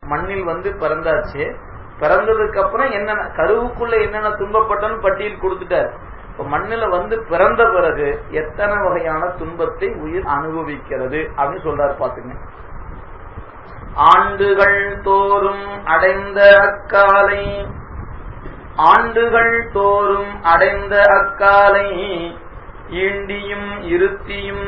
மண்ணில் வந்து பிறந்தாச்சு பிறந்ததுக்கு அப்புறம் என்னென்ன கருவுக்குள்ள என்னென்ன துன்பப்பட்டோன்னு பட்டியல் கொடுத்துட்டார் இப்ப மண்ணில வந்து பிறந்த பிறகு எத்தனை வகையான துன்பத்தை உயிர் அனுபவிக்கிறது அப்படின்னு சொல்றாரு பாத்துங்க ஆண்டுகள் தோறும் அடைந்த அக்காலை ஆண்டுகள் தோறும் அடைந்த அக்காலை ஈண்டியும் இருத்தியும்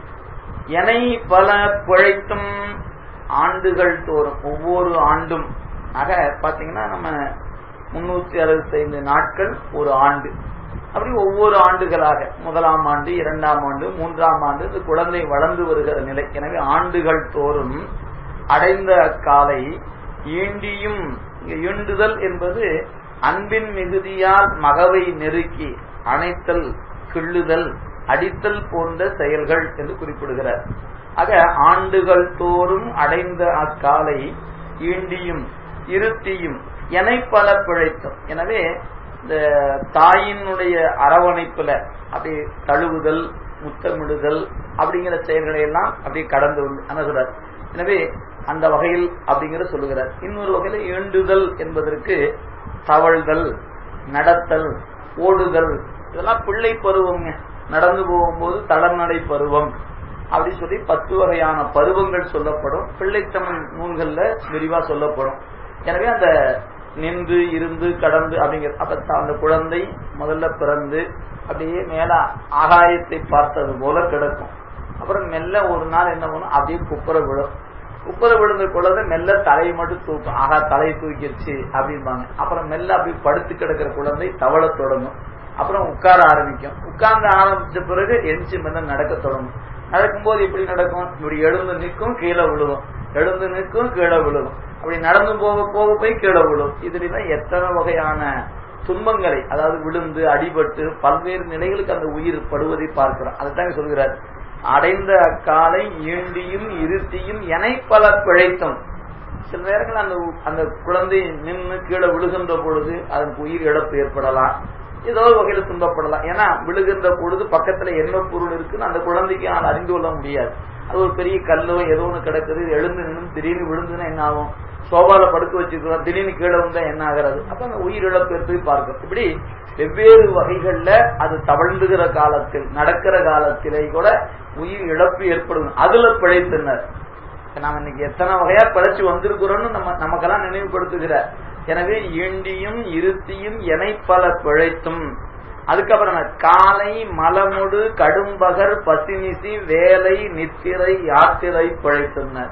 எனை பல பிழைத்தும் ஆண்டுகள் தோறும் ஒவ்வொரு ஆண்டும் ஆக பாத்தீங்கன்னா நம்ம முன்னூத்தி அறுபத்தி ஐந்து நாட்கள் ஒரு ஆண்டு அப்படி ஒவ்வொரு ஆண்டுகளாக முதலாம் ஆண்டு இரண்டாம் ஆண்டு மூன்றாம் ஆண்டு இந்த குழந்தை வளர்ந்து வருகிற நிலை எனவே ஆண்டுகள் தோறும் அடைந்த அக்காலை ஈண்டியும் இங்க ஈண்டுதல் என்பது அன்பின் மிகுதியால் மகவை நெருக்கி அணைத்தல் கிள்ளுதல் அடித்தல் போன்ற செயல்கள் என்று குறிப்பிடுகிறார் ஆக ஆண்டுகள் தோறும் அடைந்த அக்காலை ஈண்டியும் இருத்தியும் எனை பல பிழைத்தும் எனவே இந்த தாயினுடைய அரவணைப்புல அப்படி தழுவுதல் முத்தமிடுதல் அப்படிங்கிற செயல்களை எல்லாம் அப்படியே கடந்து வந்து அணுகிறார் எனவே அந்த வகையில் அப்படிங்கிற சொல்லுகிறார் இன்னொரு வகையில ஈண்டுதல் என்பதற்கு தவழ்தல் நடத்தல் ஓடுதல் இதெல்லாம் பிள்ளை பருவம்ங்க நடந்து போகும்போது தளர்நடை பருவம் அப்படி சொல்லி பத்து வகையான பருவங்கள் சொல்லப்படும் பிள்ளைத்தமிழ் நூல்கள்ல விரிவா சொல்லப்படும் எனவே அந்த நின்று இருந்து கடந்து அப்படிங்கிற அப்ப அந்த குழந்தை முதல்ல பிறந்து அப்படியே மேல ஆகாயத்தை பார்த்தது போல கிடக்கும் அப்புறம் மெல்ல ஒரு நாள் என்ன பண்ணும் அப்படியே குப்புற விழும் குப்புற விழுந்த குழந்தை மெல்ல தலையை மட்டும் தூக்கும் ஆகா தலையை தூக்கிடுச்சு அப்படிம்பாங்க அப்புறம் மெல்ல அப்படி படுத்து கிடக்கிற குழந்தை தவள தொடங்கும் அப்புறம் உட்கார ஆரம்பிக்கும் உட்கார்ந்து ஆரம்பிச்ச பிறகு எஞ்சி மெல்ல நடக்க தொடங்கும் நடக்கும்போது எப்படி நடக்கும் இப்படி எழுந்து நிற்கும் கீழே விழுவும் எழுந்து நிற்கும் கீழே விழுவும் அப்படி நடந்து போக போக போய் கீழே விழும் இதுல எத்தனை வகையான துன்பங்களை அதாவது விழுந்து அடிபட்டு பல்வேறு நிலைகளுக்கு அந்த உயிர் படுவதை பார்க்கிறோம் அதுதான் சொல்கிறார் அடைந்த அக்காலை ஈண்டியும் இருத்தியும் எனை பல பிழைத்தும் சில நேரங்கள் அந்த அந்த குழந்தை நின்று கீழே விழுகின்ற பொழுது அதற்கு உயிர் இழப்பு ஏற்படலாம் ஏதோ ஒரு வகையில துன்பப்படலாம் ஏன்னா விழுகின்ற பொழுது பக்கத்துல என்ன பொருள் இருக்குன்னு அந்த குழந்தைக்கு அதை அறிந்து கொள்ள முடியாது அது ஒரு பெரிய கல்லோ ஏதோ ஒன்று கிடக்குது எழுந்து நின்று திடீர்னு விழுந்துன்னா என்ன ஆகும் சோபால படுக்க வச்சுக்கிறோம் திடீர்னு கீழே வந்தா என்ன ஆகிறது அப்ப அந்த உயிர் இழப்பு ஏற்பது பார்க்கிறோம் இப்படி வெவ்வேறு வகைகள்ல அது தவழ்ந்துகிற காலத்தில் நடக்கிற காலத்திலே கூட உயிர் இழப்பு ஏற்படும் அதுல பிழைத்தனர் நாம இன்னைக்கு எத்தனை வகையா பிழைச்சு வந்திருக்கிறோம்னு நம்ம நமக்கெல்லாம் நினைவுபடுத்துகிறார் எனவே ஈண்டியும் இருத்தியும் எனை பல பிழைத்தும் அதுக்கப்புறம் காலை மலமுடு கடும்பகர் பசினிசி வேலை நித்திரை யாத்திரை பிழைத்துனர்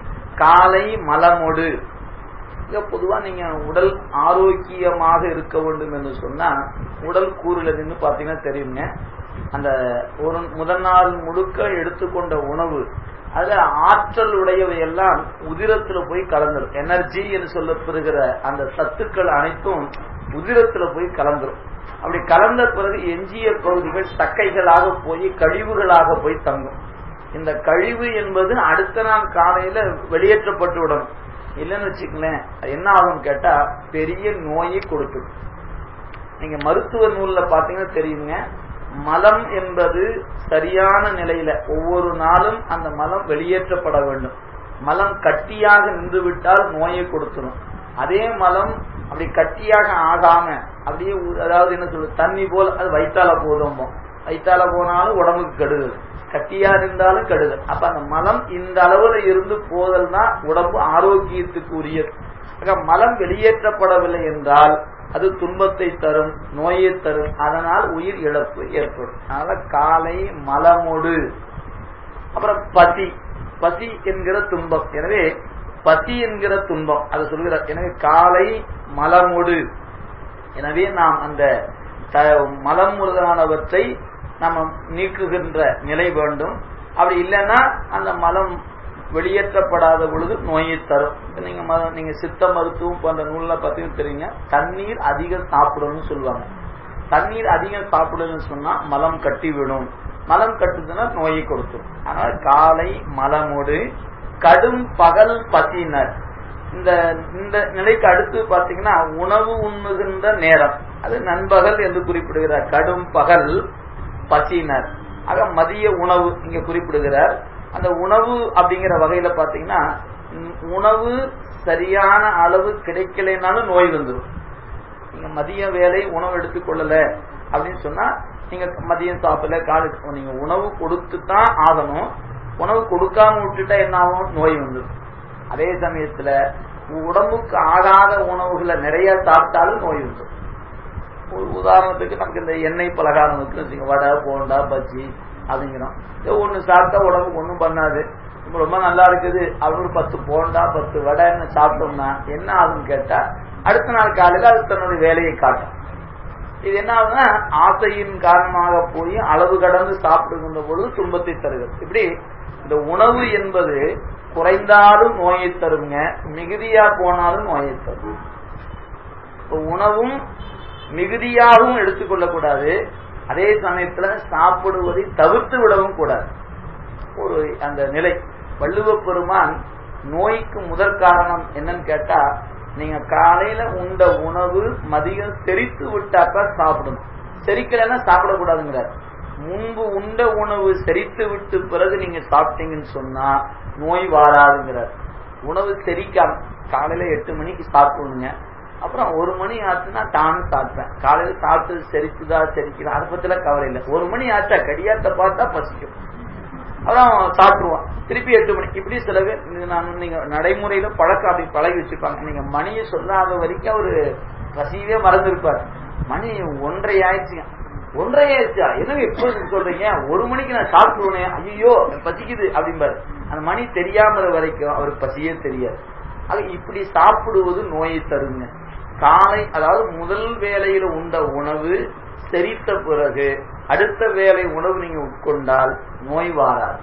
காலை மலமுடு பொதுவா நீங்க உடல் ஆரோக்கியமாக இருக்க வேண்டும் என்று சொன்னா உடல் கூறுல நின்று பாத்தீங்கன்னா தெரியுங்க அந்த ஒரு முதல் நாள் முழுக்க எடுத்துக்கொண்ட உணவு அது ஆற்றல் உடையவை எல்லாம் உதிரத்துல போய் கலந்துரும் எனர்ஜி என்று சொல்லப்படுகிற அந்த சத்துக்கள் அனைத்தும் உதிரத்துல போய் கலந்துரும் அப்படி கலந்த பிறகு எஞ்சிய பகுதிகள் தக்கைகளாக போய் கழிவுகளாக போய் தங்கும் இந்த கழிவு என்பது அடுத்த நாள் காலையில வெளியேற்றப்பட்டு விடணும் இல்லைன்னு வச்சுக்கலேன் என்ன ஆகும் கேட்டா பெரிய நோயை கொடுக்கும் நீங்க மருத்துவ நூல்ல பாத்தீங்கன்னா தெரியுங்க மலம் என்பது சரியான நிலையில ஒவ்வொரு நாளும் அந்த மலம் வெளியேற்றப்பட வேண்டும் மலம் கட்டியாக நின்று விட்டால் நோயை கொடுத்துரும் அதே மலம் அப்படி கட்டியாக ஆகாம அப்படியே அதாவது என்ன சொல்றது தண்ணி போல் அது வைத்தால போதும் வைத்தால போனாலும் உடம்புக்கு கெடுதல் கட்டியா இருந்தாலும் கெடுதல் அப்ப அந்த மலம் இந்த அளவுல இருந்து போதல் தான் உடம்பு ஆரோக்கியத்துக்கு உரியது மலம் வெளியேற்றப்படவில்லை என்றால் அது துன்பத்தை தரும் நோயை தரும் அதனால் உயிர் இழப்பு ஏற்படும் அதனால காலை மலமொடு அப்புறம் பசி பசி என்கிற துன்பம் எனவே பசி என்கிற துன்பம் அது சொல்கிறார் எனவே காலை மலமொடு எனவே நாம் அந்த மலம் முதலானவற்றை நம்ம நீக்குகின்ற நிலை வேண்டும் அப்படி இல்லைன்னா அந்த மலம் வெளியேற்றப்படாத பொழுது நோயை தரும் நீங்க நீங்க சித்த மருத்துவம் போன்ற நூல்ல பார்த்தீங்கன்னா தெரியுங்க தண்ணீர் அதிகம் சாப்பிடணும்னு சொல்லுவாங்க தண்ணீர் அதிகம் சாப்பிடணும்னு சொன்னா மலம் கட்டி விடும் மலம் கட்டுதுன்னா நோயை கொடுத்துரும் அதனால காலை மலமோடு கடும் பகல் பசினர் இந்த இந்த நிலைக்கு அடுத்து பாத்தீங்கன்னா உணவு உண்ணுகின்ற நேரம் அது நண்பகல் என்று குறிப்பிடுகிறார் கடும் பகல் பசினர் ஆக மதிய உணவு இங்க குறிப்பிடுகிறார் அந்த உணவு அப்படிங்கிற வகையில பாத்தீங்கன்னா உணவு சரியான அளவு கிடைக்கலைனாலும் நோய் வந்துடும் நீங்க மதிய வேலை உணவு எடுத்துக்கொள்ளல அப்படின்னு சொன்னா நீங்க மதியம் சாப்பிடல காலை நீங்க உணவு கொடுத்து தான் ஆகணும் உணவு கொடுக்காம விட்டுட்டா என்ன ஆகும் நோய் வந்துடும் அதே சமயத்துல உடம்புக்கு ஆகாத உணவுகளை நிறைய சாப்பிட்டாலும் நோய் வந்துடும் ஒரு உதாரணத்துக்கு நமக்கு இந்த எண்ணெய் பலகாரம் இருக்கு வடை போண்டா பஜ்ஜி அப்படிங்கிறோம் ஏதோ ஒண்ணு சாப்பிட்டா உடம்புக்கு ஒண்ணும் பண்ணாது ரொம்ப நல்லா இருக்குது அப்படின்னு பத்து போண்டா பத்து வடைன்னு சாப்பிட்டோம்னா என்ன ஆகும்னு கேட்டா அடுத்த நாள் காலையில அது தன்னுடைய வேலையை காட்டும் இது என்ன ஆகுதுன்னா ஆசையின் காரணமாக போய் அளவு கடந்து சாப்பிடுகின்ற பொழுது துன்பத்தை தருகிறது இப்படி இந்த உணவு என்பது குறைந்தாலும் நோயை தருங்க மிகுதியா போனாலும் நோயை தரும் உணவும் மிகுதியாகவும் எடுத்துக்கொள்ளக்கூடாது அதே சமயத்துல சாப்பிடுவதை தவிர்த்து விடவும் கூடாது ஒரு அந்த நிலை வள்ளுவ பெருமான் நோய்க்கு முதற் காரணம் என்னன்னு கேட்டா நீங்க காலையில உண்ட உணவு மதியம் செரித்து விட்டாக்கா சாப்பிடணும் செரிக்கலைன்னா சாப்பிடக்கூடாதுங்கிறார் முன்பு உண்ட உணவு செரித்து விட்டு பிறகு நீங்க சாப்பிட்டீங்கன்னு சொன்னா நோய் வாராதுங்கிறார் உணவு செரிக்காம காலையில எட்டு மணிக்கு சாப்பிடணுங்க அப்புறம் ஒரு மணி ஆச்சுன்னா தானும் சாப்பிட்டேன் காலையில சாப்பிட்டு செரிச்சுதா செரிக்குதா அதை பத்திலாம் கவலை இல்லை ஒரு மணி ஆச்சா கடியாத்த பார்த்தா பசிக்கும் அப்புறம் சாப்பிடுவோம் திருப்பி எட்டு மணி இப்படி சில பேர் நான் நீங்க நடைமுறையில பழக்கம் அப்படி பழகி வச்சிருப்பாங்க நீங்க மணியை சொல்லாத வரைக்கும் அவரு பசியவே மறந்துருப்பாரு மணி ஒன்றை ஆயிடுச்சுங்க ஒன்றை ஆயிடுச்சா என்னங்க எப்போது சொல்றீங்க ஒரு மணிக்கு நான் சாப்பிடுவேன் ஐயோ பசிக்குது அப்படிம்பாரு அந்த மணி தெரியாம வரைக்கும் அவருக்கு பசியே தெரியாது அது இப்படி சாப்பிடுவது நோயை தருங்க காலை அதாவது முதல் வேலையில உண்ட உணவு செரித்த பிறகு அடுத்த வேலை உணவு நீங்க உட்கொண்டால் நோய் வாராது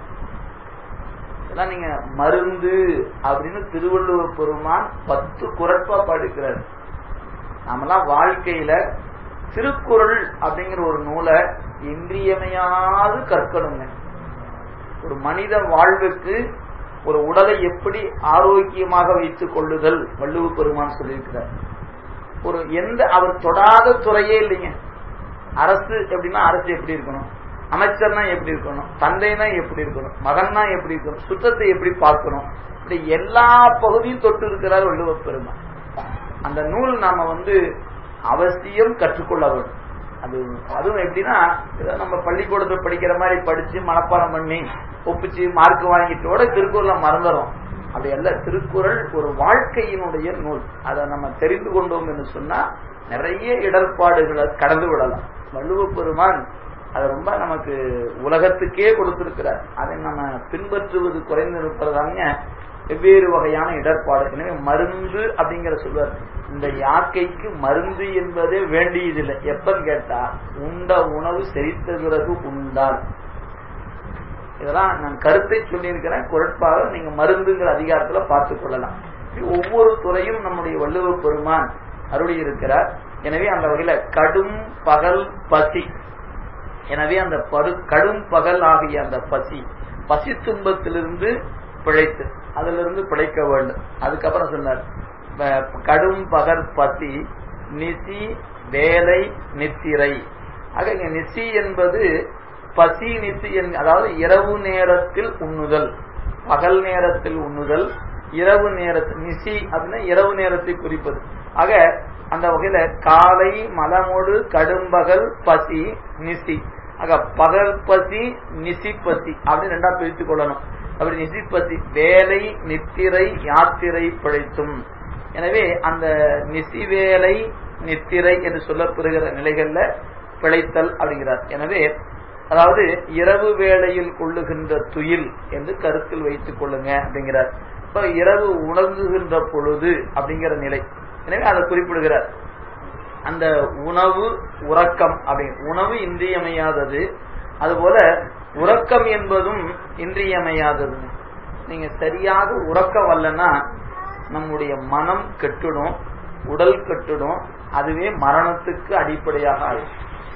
இதெல்லாம் நீங்க மருந்து அப்படின்னு திருவள்ளுவர் பெருமான் பத்து குரட்பா படுக்கிறார் நாமெல்லாம் வாழ்க்கையில திருக்குறள் அப்படிங்கிற ஒரு நூலை இன்றியமையாது கற்கணுங்க ஒரு மனித வாழ்வுக்கு ஒரு உடலை எப்படி ஆரோக்கியமாக வைத்துக் கொள்ளுதல் வள்ளுவ பெருமான் சொல்லியிருக்கிறார் ஒரு எந்த அவர் தொடாத துறையே இல்லைங்க அரசு எப்படின்னா அரசு எப்படி இருக்கணும் அமைச்சர்னா எப்படி இருக்கணும் தந்தைனா எப்படி இருக்கணும் மகன்னா எப்படி இருக்கணும் சுத்தத்தை எப்படி பார்க்கணும் இப்படி எல்லா பகுதியும் தொட்டு இருக்கிறார் வள்ளுவ பெருமான் அந்த நூல் நாம வந்து அவசியம் கற்றுக்கொள்ள வேண்டும் அது அதுவும் எப்படின்னா நம்ம பள்ளிக்கூடத்தில் படிக்கிற மாதிரி படிச்சு மனப்பாடம் பண்ணி ஒப்பிச்சு மார்க் வாங்கிட்டோட திருக்குறளை மறந்துடும் அப்படி அல்ல திருக்குறள் ஒரு வாழ்க்கையினுடைய நூல் அதை நம்ம தெரிந்து கொண்டோம் என்று சொன்னா நிறைய இடர்பாடுகளை கடந்து விடலாம் வள்ளுவ பெருமான் அதை ரொம்ப நமக்கு உலகத்துக்கே கொடுத்திருக்கிறார் அதை நம்ம பின்பற்றுவது குறைந்து இருப்பதாங்க வெவ்வேறு வகையான இடர்பாடு எனவே மருந்து அப்படிங்கிற சொல்வார் இந்த யாக்கைக்கு மருந்து என்பதே வேண்டியதில்லை எப்பன்னு கேட்டா உண்ட உணவு செரித்த பிறகு உண்டால் இதெல்லாம் நான் கருத்தை சொல்லியிருக்கிறேன் குரட்பாக நீங்க மருந்துங்கிற அதிகாரத்துல பார்த்துக் கொள்ளலாம் ஒவ்வொரு துறையும் நம்முடைய வள்ளுவ பெருமான் அருளி இருக்கிறார் எனவே அந்த வகையில கடும் பகல் பசி எனவே அந்த படு கடும் பகல் ஆகிய அந்த பசி பசி துன்பத்திலிருந்து பிழைத்து அதிலிருந்து பிழைக்க வேண்டும் அதுக்கப்புறம் சொன்னார் கடும் பகல் பசி நிசி வேலை நித்திரை ஆக இங்க நிசி என்பது பசி நிசி அதாவது இரவு நேரத்தில் உண்ணுதல் பகல் நேரத்தில் உண்ணுதல் இரவு நேரத்தில் நிசி அப்படின்னா இரவு நேரத்தை குறிப்பது ஆக அந்த வகையில காலை மலமோடு கடும்பகல் பசி நிசி ஆக பகல் பசி நிசி பசி அப்படின்னு ரெண்டா பிரித்துக் கொள்ளணும் அப்படி நிசி பசி வேலை நித்திரை யாத்திரை பிழைத்தும் எனவே அந்த நிசி வேலை நித்திரை என்று சொல்லப்படுகிற நிலைகள்ல பிழைத்தல் அப்படிங்கிறார் எனவே அதாவது இரவு வேளையில் கொள்ளுகின்ற துயில் என்று கருத்தில் வைத்துக் கொள்ளுங்க அப்படிங்கிறார் இப்ப இரவு உணங்குகின்ற பொழுது அப்படிங்கிற நிலை எனவே அதை குறிப்பிடுகிறார் அந்த உணவு உறக்கம் அப்படி உணவு இன்றியமையாதது அதுபோல உறக்கம் என்பதும் இன்றியமையாதது நீங்க சரியாக உறக்க வரலன்னா நம்முடைய மனம் கெட்டுடும் உடல் கெட்டுடும் அதுவே மரணத்துக்கு அடிப்படையாக ஆகும்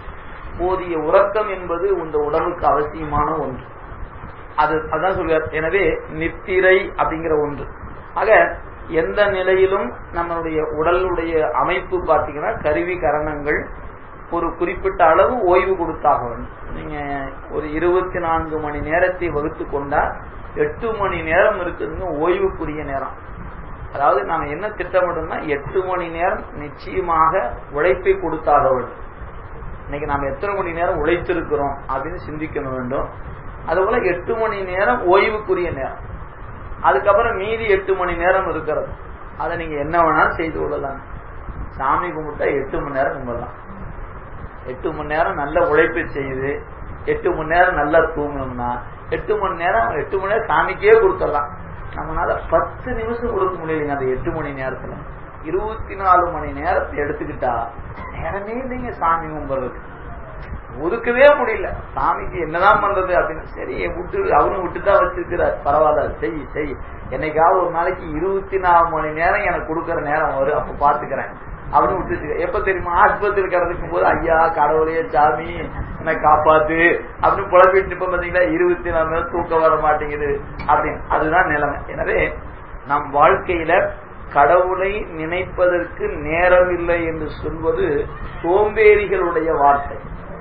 போதிய உறக்கம் என்பது இந்த உடலுக்கு அவசியமான ஒன்று அது அதான் சொல்வார் எனவே நித்திரை அப்படிங்கிற ஒன்று ஆக எந்த நிலையிலும் நம்மளுடைய உடலுடைய அமைப்பு பார்த்தீங்கன்னா கருவி கரணங்கள் ஒரு குறிப்பிட்ட அளவு ஓய்வு கொடுத்தாக வேண்டும் நீங்க ஒரு இருபத்தி நான்கு மணி நேரத்தை வகுத்து கொண்டா எட்டு மணி நேரம் இருக்குதுங்க ஓய்வுக்குரிய நேரம் அதாவது நாம என்ன திட்டமிடணும்னா எட்டு மணி நேரம் நிச்சயமாக உழைப்பை கொடுத்தாக வேண்டும் இன்னைக்கு நாம எத்தனை மணி நேரம் உழைத்திருக்கிறோம் அப்படின்னு சிந்திக்கணும் வேண்டும் அதுபோல எட்டு மணி நேரம் ஓய்வுக்குரிய நேரம் அதுக்கப்புறம் மீதி எட்டு மணி நேரம் இருக்கிறது அதை நீங்க என்ன வேணாலும் செய்து கொள்ளலாம் சாமி கும்பிட்டா எட்டு மணி நேரம் கும்பிடலாம் எட்டு மணி நேரம் நல்ல உழைப்பை செய்து எட்டு மணி நேரம் நல்லா தூங்கணும்னா எட்டு மணி நேரம் எட்டு மணி நேரம் சாமிக்கே கொடுத்துடலாம் நம்மளால பத்து நிமிஷம் கொடுக்க முடியலைங்க அந்த எட்டு மணி நேரத்துல இருபத்தி நாலு மணி நேரத்தை எடுத்துக்கிட்டா நேரமே இல்லைங்க சாமி கும்பிடுறதுக்கு ஒதுக்கவே முடியல சாமிக்கு என்னதான் பண்றது அப்படின்னு சரி விட்டு அவரும் விட்டுதான் வச்சிருக்கிறார் பரவாயில்ல செய் செய் என்னைக்காவது ஒரு நாளைக்கு இருபத்தி நாலு மணி நேரம் எனக்கு கொடுக்கற நேரம் வரும் அப்ப பாத்துக்கிறேன் அப்படின்னு விட்டுச்சு எப்ப தெரியுமா ஆஸ்பத்திரி கிடக்கும் போது ஐயா கடவுளையே சாமி என்னை காப்பாத்து அப்படின்னு புலம்பிட்டு இப்ப பாத்தீங்களா இருபத்தி நாலு நேரம் தூக்கம் வர மாட்டேங்குது அப்படின்னு அதுதான் நிலைமை எனவே நம் வாழ்க்கையில கடவுளை நினைப்பதற்கு நேரம் இல்லை என்று சொல்வது சோம்பேறிகளுடைய வார்த்தை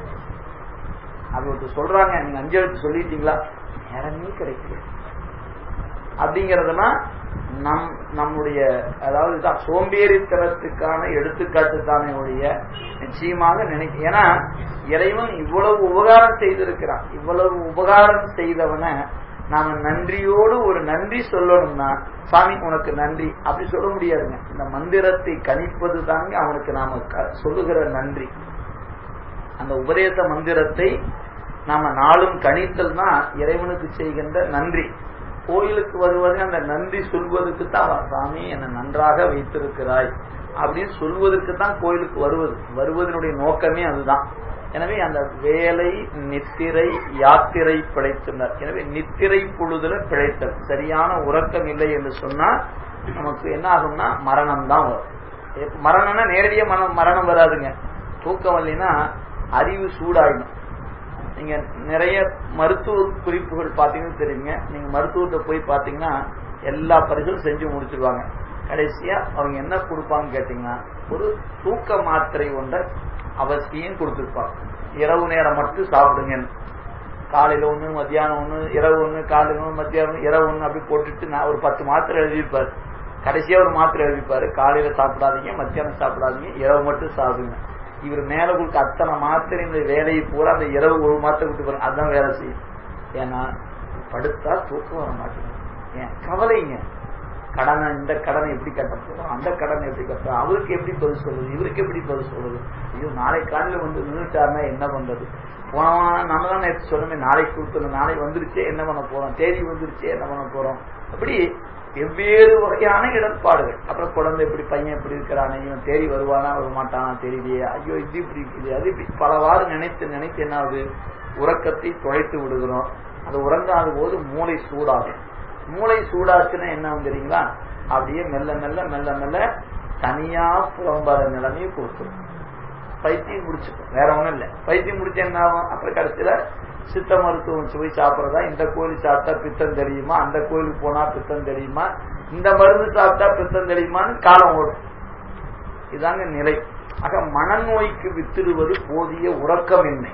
அது ஒருத்தர் சொல்றாங்க நீங்க அஞ்சு எழுத்து சொல்லிட்டீங்களா நேரமே கிடைக்கல அப்படிங்கறதுனா நம் நம்முடைய அதாவது தான் சோம்பேறித்தனத்துக்கான எடுத்துக்காட்டு தானே ஒழிய நிச்சயமாக நினைக்க ஏன்னா இறைவன் இவ்வளவு உபகாரம் செய்திருக்கிறான் இவ்வளவு உபகாரம் செய்தவனை நாம நன்றியோடு ஒரு நன்றி சொல்லணும்னா சாமி உனக்கு நன்றி அப்படி சொல்ல முடியாதுங்க இந்த மந்திரத்தை கணிப்பது தாங்க அவனுக்கு நாம சொல்லுகிற நன்றி அந்த உபதேச மந்திரத்தை நாம நாளும் கணித்தல் தான் இறைவனுக்கு செய்கின்ற நன்றி கோயிலுக்கு வருவது அந்த நன்றி சொல்வதற்கு தான் சாமி என்னை நன்றாக வைத்திருக்கிறாய் அப்படின்னு சொல்வதற்கு தான் கோயிலுக்கு வருவது வருவதனுடைய நோக்கமே அதுதான் எனவே அந்த வேலை நித்திரை யாத்திரை பிழைத்தனர் எனவே நித்திரை பொழுதுல பிழைத்தல் சரியான உறக்கம் இல்லை என்று சொன்னா நமக்கு என்ன ஆகும்னா மரணம் தான் வரும் மரணம்னா நேரடியா மரணம் மரணம் வராதுங்க தூக்கம் வரலைன்னா அறிவு சூடாயிடும் நீங்க நிறைய மருத்துவ குறிப்புகள் பாத்தீங்கன்னு தெரியுங்க நீங்க மருத்துவத்தை போய் பாத்தீங்கன்னா எல்லா பரிசும் செஞ்சு முடிச்சிருவாங்க கடைசியா அவங்க என்ன கொடுப்பாங்க கேட்டீங்கன்னா ஒரு தூக்க மாத்திரை ஒன்றை அவசியம் கொடுத்துருப்பாங்க இரவு நேரம் மட்டும் சாப்பிடுங்க காலையில ஒண்ணு மத்தியானம் ஒண்ணு இரவு ஒண்ணு காலையில ஒண்ணு மத்தியானம் இரவு ஒண்ணு அப்படி போட்டுட்டு நான் ஒரு பத்து மாத்திரை எழுதியிருப்பாரு கடைசியா ஒரு மாத்திரை எழுதிப்பாரு காலையில சாப்பிடாதீங்க மத்தியானம் சாப்பிடாதீங்க இரவு மட்டும் சாப்பிடுங்க இவர் மேல கொடுக்க அத்தனை மாத்திரை இந்த வேலையை பூரா அந்த இரவு ஒரு மாத்திரை விட்டு போறாங்க அதுதான் வேலை செய்யும் ஏன்னா படுத்தா தூக்கம் வர மாட்டேங்குது ஏன் கவலைங்க கடனை இந்த கடனை எப்படி கட்ட போறோம் அந்த கடனை எப்படி கட்டுறோம் அவருக்கு எப்படி பதில் சொல்லுது இவருக்கு எப்படி பதில் சொல்லுது ஐயோ நாளை காலையில வந்து நின்றுட்டாருன்னா என்ன பண்றது போனவன் நம்ம தான் நேற்று சொன்னமே நாளைக்கு கொடுத்துருந்தோம் நாளை வந்துருச்சே என்ன பண்ண போறோம் தேதி வந்துருச்சே என்ன பண்ண போறோம் அப்படி வெவ்வேறு வகையான இடர்பாடுகள் அப்புறம் குழந்தை எப்படி பையன் எப்படி இருக்கிறானே இவன் தேடி வருவானா வர மாட்டானா தெரியலையே ஐயோ இது இப்படி இருக்குது அது இப்படி பலவாறு நினைத்து நினைத்து என்ன ஆகுது உறக்கத்தை தொலைத்து விடுகிறோம் அது உறங்காத போது மூளை சூடாகும் மூளை சூடாச்சுன்னா என்ன தெரியுங்களா அப்படியே மெல்ல மெல்ல மெல்ல மெல்ல தனியா புலம்பாத நிலைமையை கொடுத்துரும் பைத்தியம் முடிச்சுக்கும் வேற ஒண்ணும் இல்ல பைத்தியம் முடிச்ச என்ன ஆகும் அப்புறம் கடைசியில சித்த மருத்துவம் போய் சாப்பிடறதா இந்த கோயில் சாப்பிட்டா பித்தம் தெரியுமா அந்த கோயிலுக்கு போனா பித்தம் தெரியுமா இந்த மருந்து சாப்பிட்டா பித்தம் தெரியுமான்னு காலம் ஓடும் இதாங்க நிலை ஆக மனநோய்க்கு வித்திடுவது போதிய உறக்கமின்மை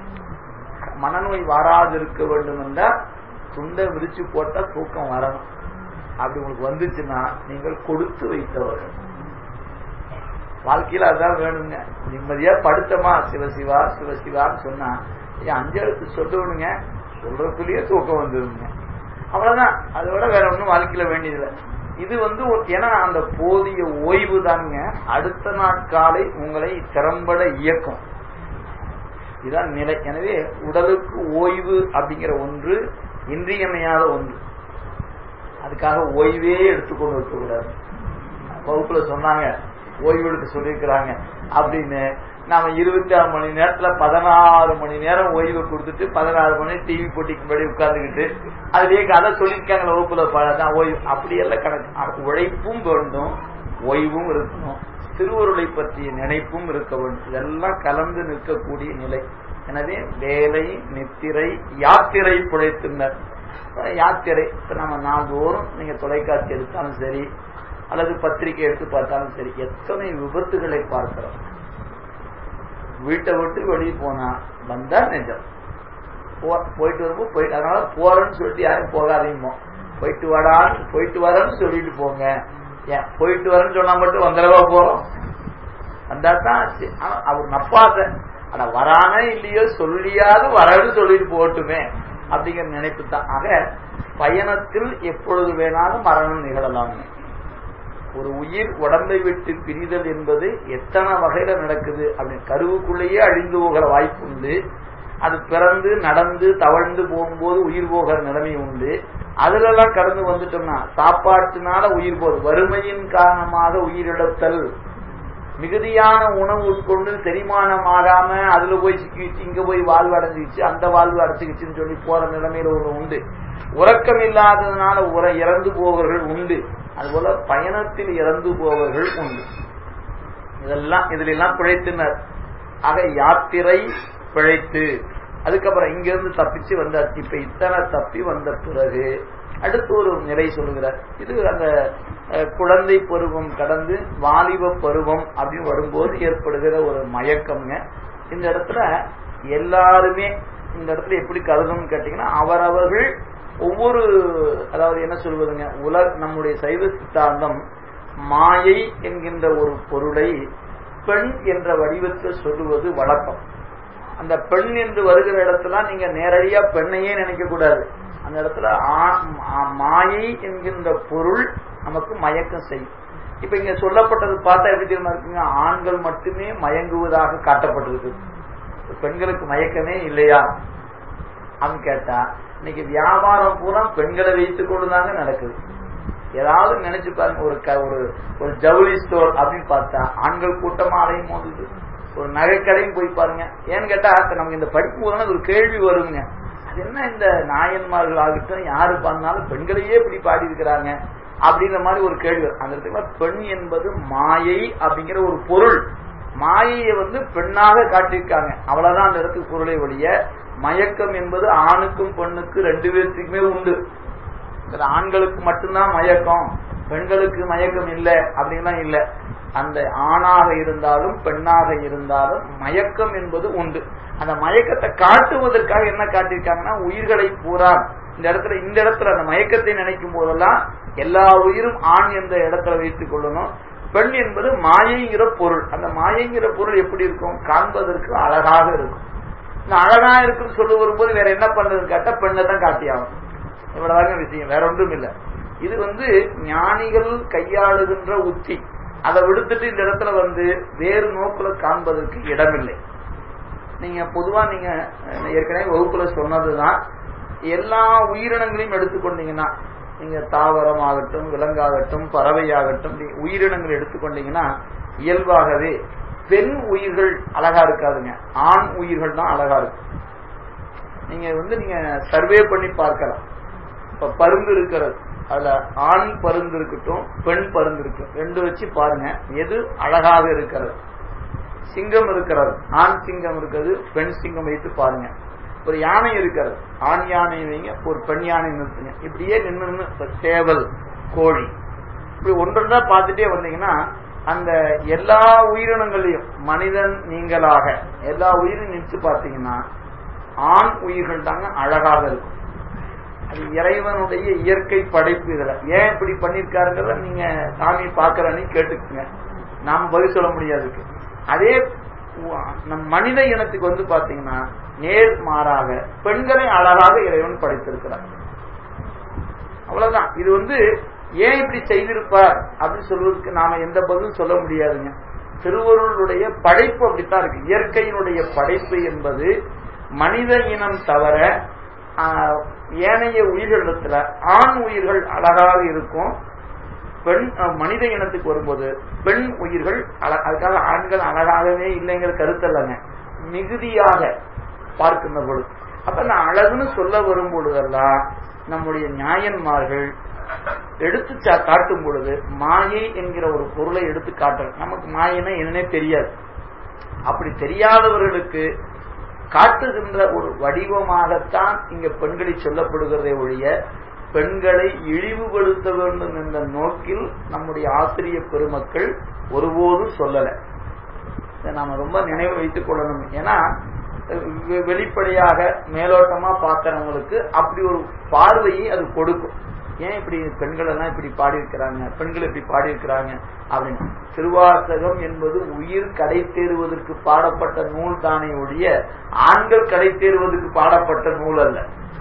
மனநோய் வராதிருக்க வேண்டும் என்றால் துண்டை விரிச்சு போட்டா தூக்கம் வரணும் அப்படி உங்களுக்கு வந்துச்சுன்னா நீங்கள் கொடுத்து வைத்தவர்கள் வாழ்க்கையில அதான் வேணுங்க நிம்மதியா படுத்தமா சிவசிவா சிவசிவான்னு சொன்னா ஏன் அஞ்சு எழுத்து சொல்லணுங்க சொல்றதுக்குள்ளேயே தூக்கம் வந்துருங்க அவ்வளவுதான் அதோட வேற ஒன்றும் வாழ்க்கையில வேண்டியதில்லை இது வந்து ஏன்னா அந்த போதிய ஓய்வு தாங்க அடுத்த நாட்காலை உங்களை திறம்பட இயக்கும் இதுதான் நிலை எனவே உடலுக்கு ஓய்வு அப்படிங்கிற ஒன்று இன்றியமையாத ஒன்று அதுக்காக ஓய்வே எடுத்துக்கொண்டு இருக்கக்கூடாது வகுப்புல சொன்னாங்க ஓய்வு எடுக்க சொல்லியிருக்கிறாங்க அப்படின்னு நாம இருபத்தி ஆறு மணி நேரத்துல பதினாறு மணி நேரம் ஓய்வு கொடுத்துட்டு பதினாறு மணி டிவி போட்டிக்கு முன்னாடி உட்கார்ந்துக்கிட்டு அதுலயே கதை சொல்லியிருக்காங்க வகுப்புல பழதான் ஓய்வு அப்படியெல்லாம் கணக்கு உழைப்பும் வேண்டும் ஓய்வும் இருக்கணும் திருவருளை பற்றிய நினைப்பும் இருக்க வேண்டும் இதெல்லாம் கலந்து நிற்கக்கூடிய நிலை எனவே வேலை நித்திரை யாத்திரை பிழைத்துனர் யாத்திரை இப்ப நம்ம நாள்தோறும் நீங்க தொலைக்காட்சி எடுத்தாலும் சரி அல்லது பத்திரிகை எடுத்து பார்த்தாலும் சரி எத்தனை விபத்துகளை பார்க்கிறோம் வீட்டை விட்டு வெளியே போனா வந்தா நெஜம் போயிட்டு வரும்போது போயிட்டு அதனால போறேன்னு சொல்லிட்டு யாரும் போகாதீங்க போயிட்டு வாடான்னு போயிட்டு வரேன்னு சொல்லிட்டு போங்க ஏன் போயிட்டு வரேன்னு சொன்னா மட்டும் வந்துடவா போறோம் வந்தா தான் ஆச்சு. ஆனா அவர் நப்பாத ஆனா வரானே இல்லையோ சொல்லியாவது வரன்னு சொல்லிட்டு போகட்டுமே அப்படிங்கிற நினைப்பு தான் ஆக பயணத்தில் எப்பொழுது வேணாலும் மரணம் நிகழலாம் ஒரு உயிர் உடம்பை விட்டு பிரிதல் என்பது எத்தனை வகையில நடக்குது அப்படின்னு கருவுக்குள்ளேயே அழிந்து போகிற வாய்ப்பு உண்டு அது பிறந்து நடந்து தவழ்ந்து போகும்போது உயிர் போகிற நிலைமை உண்டு அதுல எல்லாம் கடந்து வந்துட்டோம்னா சாப்பாட்டினால உயிர் போகுது வறுமையின் காரணமாக உயிரிழத்தல் மிகுதியான உணவு உட்கொண்டு செரிமானம் ஆகாம அதுல போய் சிக்கிச்சு இங்க போய் வாழ்வு அடைஞ்சிச்சு அந்த வாழ்வு அடைச்சிக்கிச்சுன்னு சொல்லி போற நிலைமையில ஒண்ணு உண்டு உறக்கம் இல்லாததுனால உர இறந்து போவர்கள் உண்டு அதுபோல பயணத்தில் இறந்து போவர்கள் உண்டு இதெல்லாம் இதுல எல்லாம் பிழைத்தனர் ஆக யாத்திரை பிழைத்து அதுக்கப்புறம் இங்கிருந்து தப்பிச்சு வந்தாச்சு இப்ப இத்தனை தப்பி வந்த பிறகு அடுத்து ஒரு நிலை சொல்லுகிறார் இது அந்த அஹ், குழந்தை பருவம் கடந்து வாலிப பருவம் அப்படின்னு வரும்போது ஏற்படுகிற ஒரு மயக்கம்ங்க இந்த இடத்துல எல்லாருமே இந்த இடத்துல எப்படி கருதணும்னு கேட்டீங்கன்னா அவரவர்கள் ஒவ்வொரு அதாவது என்ன சொல்வதுங்க உலக நம்முடைய சைவ சித்தாந்தம் மாயை என்கின்ற ஒரு பொருளை பெண் என்ற வடிவத்தில் சொல்லுவது வழக்கம் அந்த பெண் என்று வருகிற இடத்துல நீங்க நேரடியா பெண்ணையே நினைக்க கூடாது அந்த இடத்துல ஆ- மா- மாயை என்கின்ற பொருள் நமக்கு மயக்கம் செய்யும் இப்ப இங்க சொல்லப்பட்டது பார்த்தா எப்படி தெரியுமா இருக்குங்க ஆண்கள் மட்டுமே மயங்குவதாக காட்டப்பட்டிருக்கு பெண்களுக்கு மயக்கமே இல்லையா அப்படின்னு கேட்டா இன்னைக்கு வியாபாரம் பூரா பெண்களை வைத்துக் கொண்டுதாங்க நடக்குது ஏதாவது நினைச்சு பாருங்க ஒரு க- ஒரு ஒரு ஜவுளி ஸ்டோர் அப்படின்னு பார்த்தா ஆண்கள் கூட்டமா அலையும் போது ஒரு நகைக்கடையும் போய் பாருங்க ஏன்னு கேட்டா இப்ப நமக்கு இந்த படிப்பு போதுனா ஒரு கேள்வி வருங்க அது என்ன இந்த நாயன்மார்கள் ஆகட்டும் யாரு பண்ணாலும் பெண்களையே இப்படி பாடி இருக்கிறாங்க அப்படிங்கிற மாதிரி ஒரு கேள்வி வரும். அந்த இடத்துல பெண் என்பது மாயை அப்படிங்கிற ஒரு பொருள் மாயையை வந்து பெண்ணாக காட்டியிருக்காங்க அவ்வளவுதான் அந்த இடத்துக்கு பொருளை ஒழிய மயக்கம் என்பது ஆணுக்கும் பெண்ணுக்கு ரெண்டு பேர்த்துக்குமே உண்டு இதுல ஆண்களுக்கு மட்டும்தான் மயக்கம் பெண்களுக்கு மயக்கம் இல்லை அப்படின்லாம் இல்லை அந்த ஆணாக இருந்தாலும் பெண்ணாக இருந்தாலும் மயக்கம் என்பது உண்டு அந்த மயக்கத்தை காட்டுவதற்காக என்ன காட்டியிருக்காங்கன்னா உயிர்களை பூரா இந்த இடத்துல இந்த இடத்துல அந்த மயக்கத்தை நினைக்கும் போதெல்லாம் எல்லா உயிரும் ஆண் என்ற இடத்துல வைத்துக் கொள்ளணும் பெண் என்பது மாயைங்கிற பொருள் அந்த மாயைங்கிற பொருள் எப்படி இருக்கும் காண்பதற்கு அழகாக இருக்கும் இந்த அழகா இருக்குன்னு சொல்ல வரும்போது வேற என்ன பண்றதுன்னு கேட்டா பெண்ணை தான் காட்டியாகும் இவ்வளவுதாங்க விஷயம் வேற ஒன்றும் இல்ல இது வந்து ஞானிகள் கையாளுகின்ற உத்தி அதை விடுத்துட்டு இந்த இடத்துல வந்து வேறு நோக்குல காண்பதற்கு இடமில்லை நீங்க பொதுவா நீங்க அஹ், ஏற்கனவே வகுப்புல சொன்னதுதான் எல்லா உயிரினங்களையும் எடுத்துக்கொண்டீங்கன்னா நீங்க தாவரம் ஆகட்டும் விலங்காகட்டும் பறவையாகட்டும் நீ உயிரினங்கள் எடுத்துக்கொண்டீங்கன்னா இயல்பாகவே பெண் உயிர்கள் அழகா இருக்காதுங்க ஆண் உயிர்கள் தான் அழகா இருக்கும் நீங்க வந்து நீங்க சர்வே பண்ணி பார்க்கலாம் இப்ப பருந்து இருக்கிறது அதுல ஆண் பருந்து இருக்கட்டும் பெண் பருந்து இருக்கும் ரெண்டு வச்சு பாருங்க எது அழகாக இருக்கிறது சிங்கம் இருக்கிறது ஆண் சிங்கம் இருக்கிறது பெண் சிங்கம் வைத்து பாருங்க ஒரு யானை இருக்கிறது ஆண் யானை வைங்க ஒரு பெண் யானை நிறுத்துங்க இப்படியே நின்று நின்று இப்ப சேவல் கோழி இப்படி ஒன்றொன்றா பார்த்துட்டே வந்தீங்கன்னா அந்த எல்லா உயிரினங்களையும் மனிதன் நீங்களாக எல்லா உயிரும் நினைச்சு பார்த்தீங்கன்னா ஆண் உயிர்கள் தாங்க அழகாக இருக்கும் அது இறைவனுடைய இயற்கை படைப்பு இதுல ஏன் இப்படி பண்ணிருக்காருங்கிறத நீங்க சாமி பார்க்கறன்னு கேட்டுக்குங்க நாம் பதில் சொல்ல முடியாதுக்கு அதே உ- நம் மனித இனத்துக்கு வந்து பாத்தீங்கன்னா நேர் மாறாக பெண்களை அழகாக இறைவன் படைத்திருக்கிறார் அவ்வளவுதான் இது வந்து ஏன் இப்படி செய்திருப்பார் அப்படின்னு சொல்வதற்கு நாம எந்த பதிலும் சொல்ல முடியாதுங்க திருவருளுடைய படைப்பு அப்படித்தான் இருக்கு இயற்கையினுடைய படைப்பு என்பது மனித இனம் தவிர ஆஹ், ஏனைய உயிர்களிடத்துல ஆண் உயிர்கள் அழகாக இருக்கும் பெண் அஹ், மனித இனத்துக்கு வரும்போது பெண் உயிர்கள் அழ- அதுக்காக ஆண்கள் அழகாகவே இல்லைங்கிற கருத்தல்லங்க மிகுதியாக பார்க்கின்ற பொழுது அப்ப நான் அழகுன்னு சொல்ல வரும் பொழுதெல்லாம் நம்முடைய நியாயன்மார்கள் எடுத்து சா- காட்டும் பொழுது மாயை என்கிற ஒரு பொருளை எடுத்து காட்டுறது நமக்கு மாயைன்னா என்னன்னே தெரியாது அப்படி தெரியாதவர்களுக்கு காட்டுகின்ற ஒரு வடிவமாகத்தான் இங்க பெண்களை சொல்லப்படுகிறதே ஒழிய பெண்களை இழிவுபடுத்த வேண்டும் என்ற நோக்கில் நம்முடைய ஆசிரிய பெருமக்கள் ஒருபோதும் சொல்லல இதை நாம ரொம்ப நினைவு வைத்துக் கொள்ளணும் ஏன்னா வெ- வெளிப்படையாக மேலோட்டமா பார்க்கறவங்களுக்கு அப்படி ஒரு பார்வையை அது கொடுக்கும் ஏன் இப்படி பெண்கள் எல்லாம் இப்படி பாடியிருக்கிறாங்க பெண்கள் இப்படி பாடியிருக்கிறாங்க அப்படின்னு திருவாசகம் என்பது உயிர் கடை தேறுவதற்கு பாடப்பட்ட நூல் தானே ஒழிய ஆண்கள் கடை தேறுவதற்கு பாடப்பட்ட நூல் அல்ல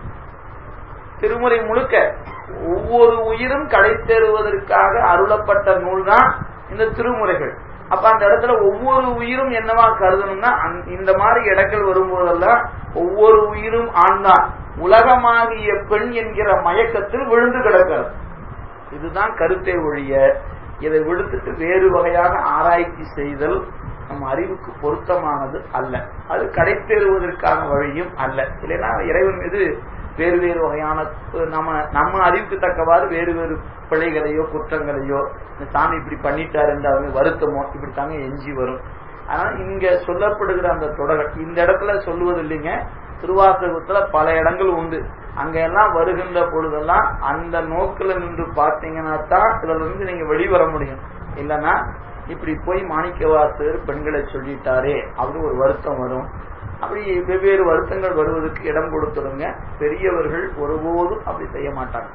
திருமுறை முழுக்க ஒவ்வொரு உயிரும் கடை தேறுவதற்காக அருளப்பட்ட நூல் தான் இந்த திருமுறைகள் அப்ப அந்த இடத்துல ஒவ்வொரு உயிரும் என்னவா கருதணும்னா இந்த மாதிரி இடங்கள் வரும்போதெல்லாம் ஒவ்வொரு உயிரும் ஆண் தான் உலகமாகிய பெண் என்கிற மயக்கத்தில் விழுந்து கிடக்கிறது இதுதான் கருத்தை ஒழிய இதை விடுத்துட்டு வேறு வகையாக ஆராய்ச்சி செய்தல் நம் அறிவுக்கு பொருத்தமானது அல்ல அது கடை தேறுவதற்கான வழியும் அல்ல இல்லைன்னா இறைவன் மீது வேறு வேறு வகையான நம்ம நம்ம அறிவுக்கு தக்கவாறு வேறு வேறு பிழைகளையோ குற்றங்களையோ இந்த சாமி இப்படி பண்ணிட்டாரு அவங்க வருத்தமோ இப்படி தாங்க எஞ்சி வரும் ஆனா இங்க சொல்லப்படுகிற அந்த தொடர் இந்த இடத்துல சொல்லுவது இல்லைங்க திருவாசகத்துல பல இடங்கள் உண்டு அங்க எல்லாம் வருகின்ற பொழுதெல்லாம் அந்த நோக்கில நின்று பார்த்தீங்கன்னா தான் இதுல இருந்து நீங்க வெளிவர முடியும் இல்லைன்னா இப்படி போய் மாணிக்கவாசர் பெண்களை சொல்லிட்டாரே அப்படின்னு ஒரு வருத்தம் வரும் அப்படி வெவ்வேறு வருத்தங்கள் வருவதற்கு இடம் கொடுத்துருங்க பெரியவர்கள் ஒருபோதும் அப்படி செய்ய மாட்டாங்க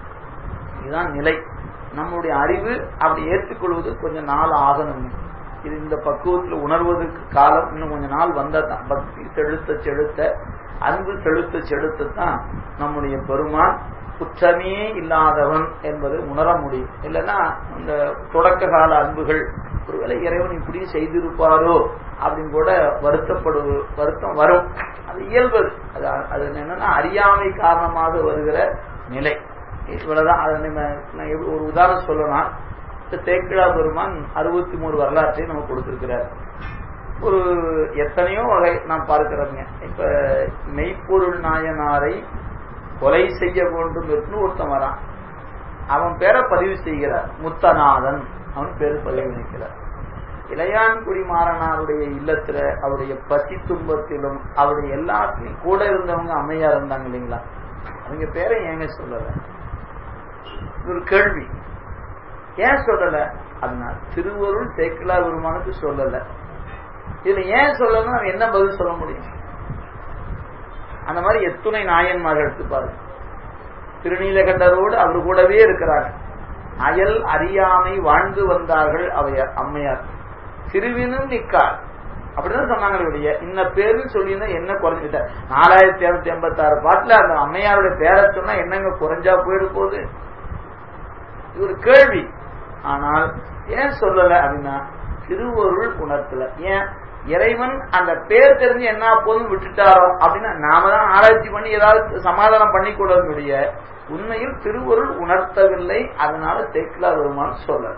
இதுதான் நிலை நம்முடைய அறிவு அப்படி ஏற்றுக்கொள்வது கொஞ்சம் நாள் ஆகணுங்க இது இந்த பக்குவத்தில் உணர்வதற்கு காலம் இன்னும் கொஞ்ச நாள் வந்ததான் பக்தி செலுத்த செலுத்த அன்பு செலுத்த செலுத்தத்தான் நம்முடைய பெருமான் குற்றமே இல்லாதவன் என்பதை உணர முடியும் இல்லைன்னா இந்த தொடக்க கால அன்புகள் ஒருவேளை இறைவன் இப்படி செய்திருப்பாரோ அப்படின்னு கூட வருத்தப்படு வருத்தம் வரும் அது இயல்பது அது அது என்னன்னா அறியாமை காரணமாக வருகிற நிலை இவ்வளவுதான் அதை நம்ம ஒரு உதாரணம் சொல்லலாம் தேக்கிழா பெருமான் அறுபத்தி மூணு வரலாற்றையும் நமக்கு கொடுத்திருக்கிறார் ஒரு எத்தனையோ வகை நாம் பார்க்கிறோங்க இப்ப மெய்ப்பொருள் நாயனாரை கொலை செய்ய வேண்டும் என்று ஒருத்தன் வரான் அவன் பேரை பதிவு செய்கிறார் முத்தநாதன் அவன் பேரு பதிவு நிற்கிறார் இளையான்குடி மாறனாருடைய இல்லத்துல அவருடைய பசி துன்பத்திலும் அவருடைய எல்லாத்திலையும் கூட இருந்தவங்க அம்மையா இருந்தாங்க இல்லைங்களா அவங்க பேரை ஏங்க சொல்லல ஒரு கேள்வி ஏன் சொல்லல அதனால திருவருள் சேக்கிலா பெருமானுக்கு சொல்லல இதுல ஏன் சொல்லணும் நம்ம என்ன பதில் சொல்ல முடியும் அந்த மாதிரி எத்துணை நாயன்மார்கள் எடுத்து பாருங்க திருநீலகண்டரோடு அவர் கூடவே இருக்கிறாங்க அயல் அறியாமை வாழ்ந்து வந்தார்கள் அவையார் அம்மையார் திருவினும் நிக்கார் அப்படிதான் சொன்னாங்க இல்லையா இந்த பேரு சொல்லியிருந்தா என்ன குறைஞ்சிட்ட நாலாயிரத்தி இருநூத்தி எண்பத்தி ஆறு பாட்டுல அந்த அம்மையாருடைய பேரை சொன்னா என்னங்க குறைஞ்சா போயிடு போகுது இது ஒரு கேள்வி ஆனால் ஏன் சொல்லல அப்படின்னா திருவருள் உணர்த்தல ஏன் இறைவன் அந்த பேர் தெரிஞ்சு என்ன போதும் விட்டுட்டாரோ அப்படின்னா நாம தான் ஆராய்ச்சி பண்ணி ஏதாவது சமாதானம் பண்ணி கொள்ளக்கூடிய உண்மையில் திருவருள் உணர்த்தவில்லை அதனால தேக்கிலா வருமானம் சொல்ல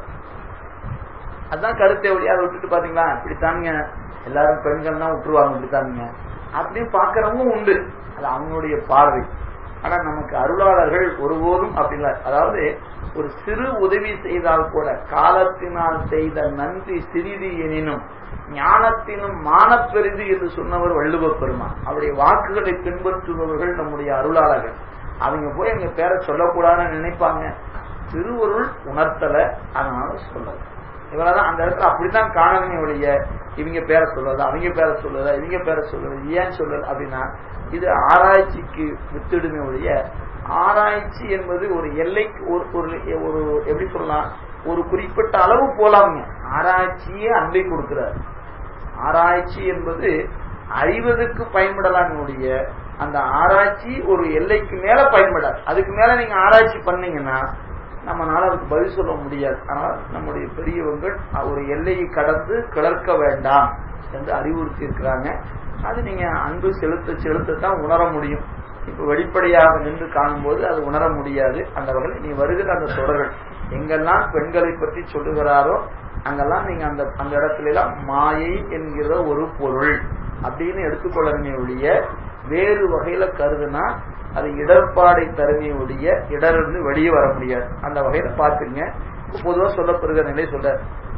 அதுதான் கருத்தை ஒளி அதை விட்டுட்டு பாத்தீங்களா இப்படித்தானுங்க எல்லாரும் பெண்கள் தான் விட்டுருவாங்க இப்படித்தானுங்க அப்படின்னு பாக்குறவங்க உண்டு அது அவங்களுடைய பார்வை ஆனா நமக்கு அருளாளர்கள் ஒருபோதும் அப்படி இல்லை அதாவது ஒரு சிறு உதவி செய்தால் கூட காலத்தினால் செய்த நன்றி சிறிது எனினும் ஞானத்தினும் மானப்பெரிது என்று சொன்னவர் வள்ளுவ பெருமான் அவருடைய வாக்குகளை பின்பற்றுபவர்கள் நம்முடைய அருளாளர்கள் அவங்க போய் எங்க பேரை சொல்லக்கூடாதுன்னு நினைப்பாங்க திருவருள் உணர்த்தல அதனால சொல்லல இவ்வளவுதான் அந்த இடத்துல அப்படித்தான் காணணுமே ஒழிய இவங்க பேரை சொல்லல அவங்க பேரை சொல்லல இவங்க பேரை சொல்லல ஏன் சொல்லல அப்படின்னா இது ஆராய்ச்சிக்கு வித்துடுமே ஒழிய ஆராய்ச்சி என்பது ஒரு எல்லைக்கு ஒரு ஒரு எப்படி சொல்லலாம் ஒரு குறிப்பிட்ட அளவு போலாமுங்க ஆராய்ச்சியே அன்பை கொடுக்கிறார் ஆராய்ச்சி என்பது அறிவதற்கு பயன்படலாம் அந்த ஆராய்ச்சி ஒரு எல்லைக்கு மேல பயன்படாது அதுக்கு மேல நீங்க ஆராய்ச்சி பண்ணீங்கன்னா நம்மளால அதுக்கு பதில் சொல்ல முடியாது ஆனால் நம்முடைய பெரியவங்கள் ஒரு எல்லையை கடந்து கிளர்க்க வேண்டாம் என்று அறிவுறுத்தி இருக்கிறாங்க அது நீங்க அன்பு செலுத்த செலுத்தத்தான் உணர முடியும் இப்ப வெளிப்படையாக நின்று காணும்போது அது உணர முடியாது அந்த வகையில் நீ வருகிற அந்த தொடர்கள் எங்கெல்லாம் பெண்களை பற்றி சொல்லுகிறாரோ அங்கெல்லாம் நீங்க அந்த அந்த இடத்துல எல்லாம் மாயை என்கிற ஒரு பொருள் அப்படின்னு எடுத்துக்கொள்ளணுமே ஒழிய வேறு வகையில கருதுனா அது இடர்பாடை தருமையை ஒழிய இடரிலிருந்து வெளியே வர முடியாது அந்த வகையில பாத்துங்க பொதுவா சொல்லப்படுகிற நிலை சொல்ற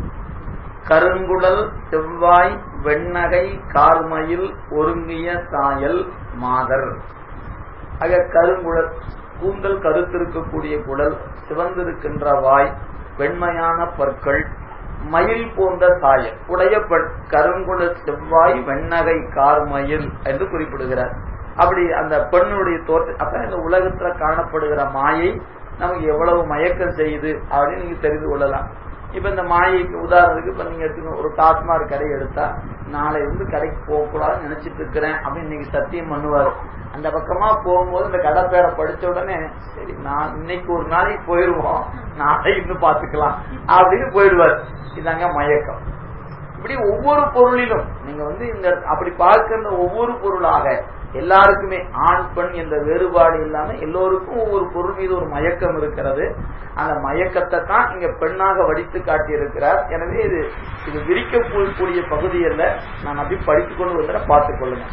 கருங்குழல் செவ்வாய் வெண்ணகை கார்மயில் ஒருங்கிய சாயல் மாதர் ஆக கருங்குழல் கூந்தல் கருத்திருக்கக்கூடிய குழல் சிவந்திருக்கின்ற வாய் வெண்மையான பற்கள் மயில் போன்ற சாயல் உடைய கருங்குழ செவ்வாய் வெண்ணகை கார்மயில் என்று குறிப்பிடுகிறார் அப்படி அந்த பெண்ணுடைய தோற்ற அப்ப இந்த உலகத்துல காணப்படுகிற மாயை நமக்கு எவ்வளவு மயக்கம் செய்யுது அப்படின்னு நீங்க தெரிந்து கொள்ளலாம் இப்ப இந்த மாயைக்கு உதாரணத்துக்கு இப்ப நீங்க எடுத்துக்கணும் ஒரு டாஸ்மாக் கடை எடுத்தா நாளை வந்து கடைக்கு போக கூடாதுன்னு நினைச்சிட்டு இருக்கிறேன் அப்படின்னு இன்னைக்கு சத்தியம் பண்ணுவாரு அந்த பக்கமா போகும்போது இந்த கடை பேரை படிச்ச உடனே சரி நான் இன்னைக்கு ஒரு நாளைக்கு போயிருவோம் நாளை இன்னும் பாத்துக்கலாம் அப்படின்னு போயிடுவார் இதாங்க மயக்கம் இப்படி ஒவ்வொரு பொருளிலும் நீங்க வந்து இந்த அப்படி பார்க்கின்ற ஒவ்வொரு பொருளாக எல்லாருக்குமே ஆண் பெண் என்ற வேறுபாடு இல்லாம எல்லோருக்கும் ஒவ்வொரு பொருள் மீது ஒரு மயக்கம் இருக்கிறது அந்த மயக்கத்தை தான் இங்க பெண்ணாக வடித்து காட்டி இருக்கிறார் எனவே இது இது விரிக்கக்கூடிய பகுதி அல்ல நான் அப்படி படித்துக் கொண்டு வந்து பார்த்துக் கொள்ளுங்க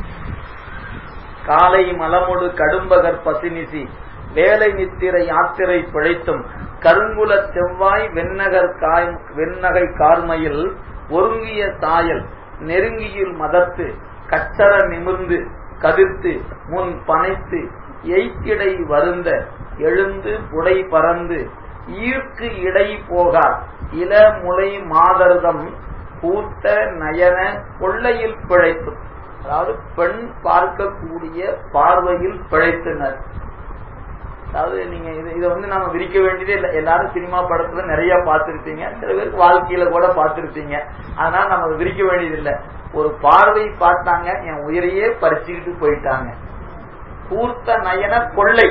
காலை மலமொடு கடும்பகர் பசினிசி வேலை நித்திரை யாத்திரை பிழைத்தும் கருங்குல செவ்வாய் வெண்ணகர் காய் வெண்ணகை கார்மையில் ஒருங்கிய தாயல் நெருங்கியில் மதத்து கச்சர நிமிர்ந்து கதிர்த்து முன் பனைத்து எய்க்கிடை வருந்த எழுந்து புடை பறந்து ஈர்க்கு இடை போகார் இள முளை மாதர்தம் பூத்த நயன கொள்ளையில் பிழைத்தும் அதாவது பெண் பார்க்கக்கூடிய பார்வையில் பிழைத்தனர் அதாவது நீங்க இது இதை வந்து நம்ம விரிக்க வேண்டியதே இல்லை எல்லாரும் சினிமா படத்துல நிறைய பார்த்திருப்பீங்க சில பேருக்கு வாழ்க்கையில கூட பார்த்திருப்பீங்க அதனால நம்ம விரிக்க வேண்டியதில்லை ஒரு பார்வை பார்த்தாங்க என் உயிரையே பறிச்சுக்கிட்டு போயிட்டாங்க கூர்த்த நயன கொள்ளை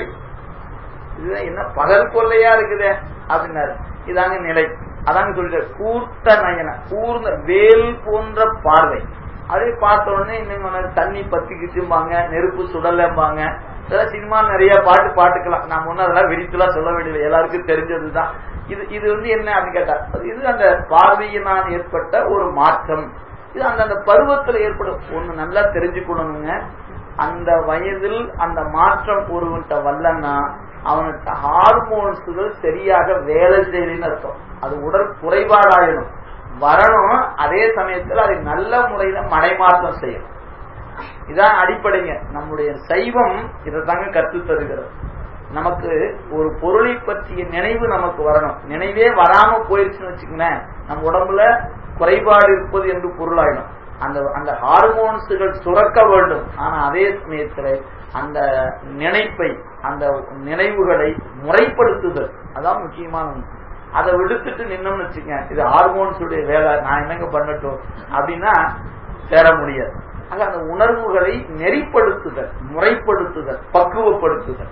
இது என்ன பகல் கொள்ளையா இருக்குதே அப்படின்னாரு இதாங்க நிலை அதாங்க சொல்லிட்டு கூர்த்த நயன கூர்ந்த வேல் போன்ற பார்வை அதே பார்த்த உடனே இன்னும் தண்ணி பத்திக்கிச்சும்பாங்க நெருப்பு சுடலம்பாங்க இதெல்லாம் சினிமா நிறைய பாட்டு பாட்டுக்கலாம் நான் முன்ன அதெல்லாம் விரித்துலாம் சொல்ல வேண்டியது எல்லாருக்கும் தெரிஞ்சதுதான் இது இது வந்து என்ன அப்படின்னு கேட்டா இது அந்த பார்வையினால் ஏற்பட்ட ஒரு மாற்றம் இது அந்த அந்த பருவத்தில் ஏற்படும் ஒண்ணு நல்லா தெரிஞ்சுக்கணுங்க அந்த வயதில் அந்த மாற்றம் ஒருவன்கிட்ட வரலன்னா அவனுக்கு ஹார்மோன்ஸுகள் சரியாக வேலை செய்யலன்னு அர்த்தம் அது உடல் குறைபாடாயிடும் வரணும் அதே சமயத்தில் அதை நல்ல முறையில மடைமாற்றம் செய்யணும் இதான் அடிப்படைங்க நம்முடைய சைவம் இதை தாங்க கற்று தருகிறது நமக்கு ஒரு பொருளை பற்றிய நினைவு நமக்கு வரணும் நினைவே வராம போயிருச்சுன்னு வச்சுக்கோங்களேன் நம்ம உடம்புல குறைபாடு இருப்பது என்று பொருளாயிடும் அந்த அந்த ஹார்மோன்ஸுகள் சுரக்க வேண்டும் ஆனா அதே சமயத்தில் அந்த நினைப்பை அந்த நினைவுகளை முறைப்படுத்துதல் அதான் முக்கியமான அதை விடுத்துட்டு நின்னோம்னு வச்சுக்கங்க இது ஹார்மோன்ஸுடைய வேலை நான் என்னங்க பண்ணட்டும் அப்படின்னா சேர முடியாது ஆக அந்த உணர்வுகளை நெறிப்படுத்துதல் முறைப்படுத்துதல் பக்குவப்படுத்துதல்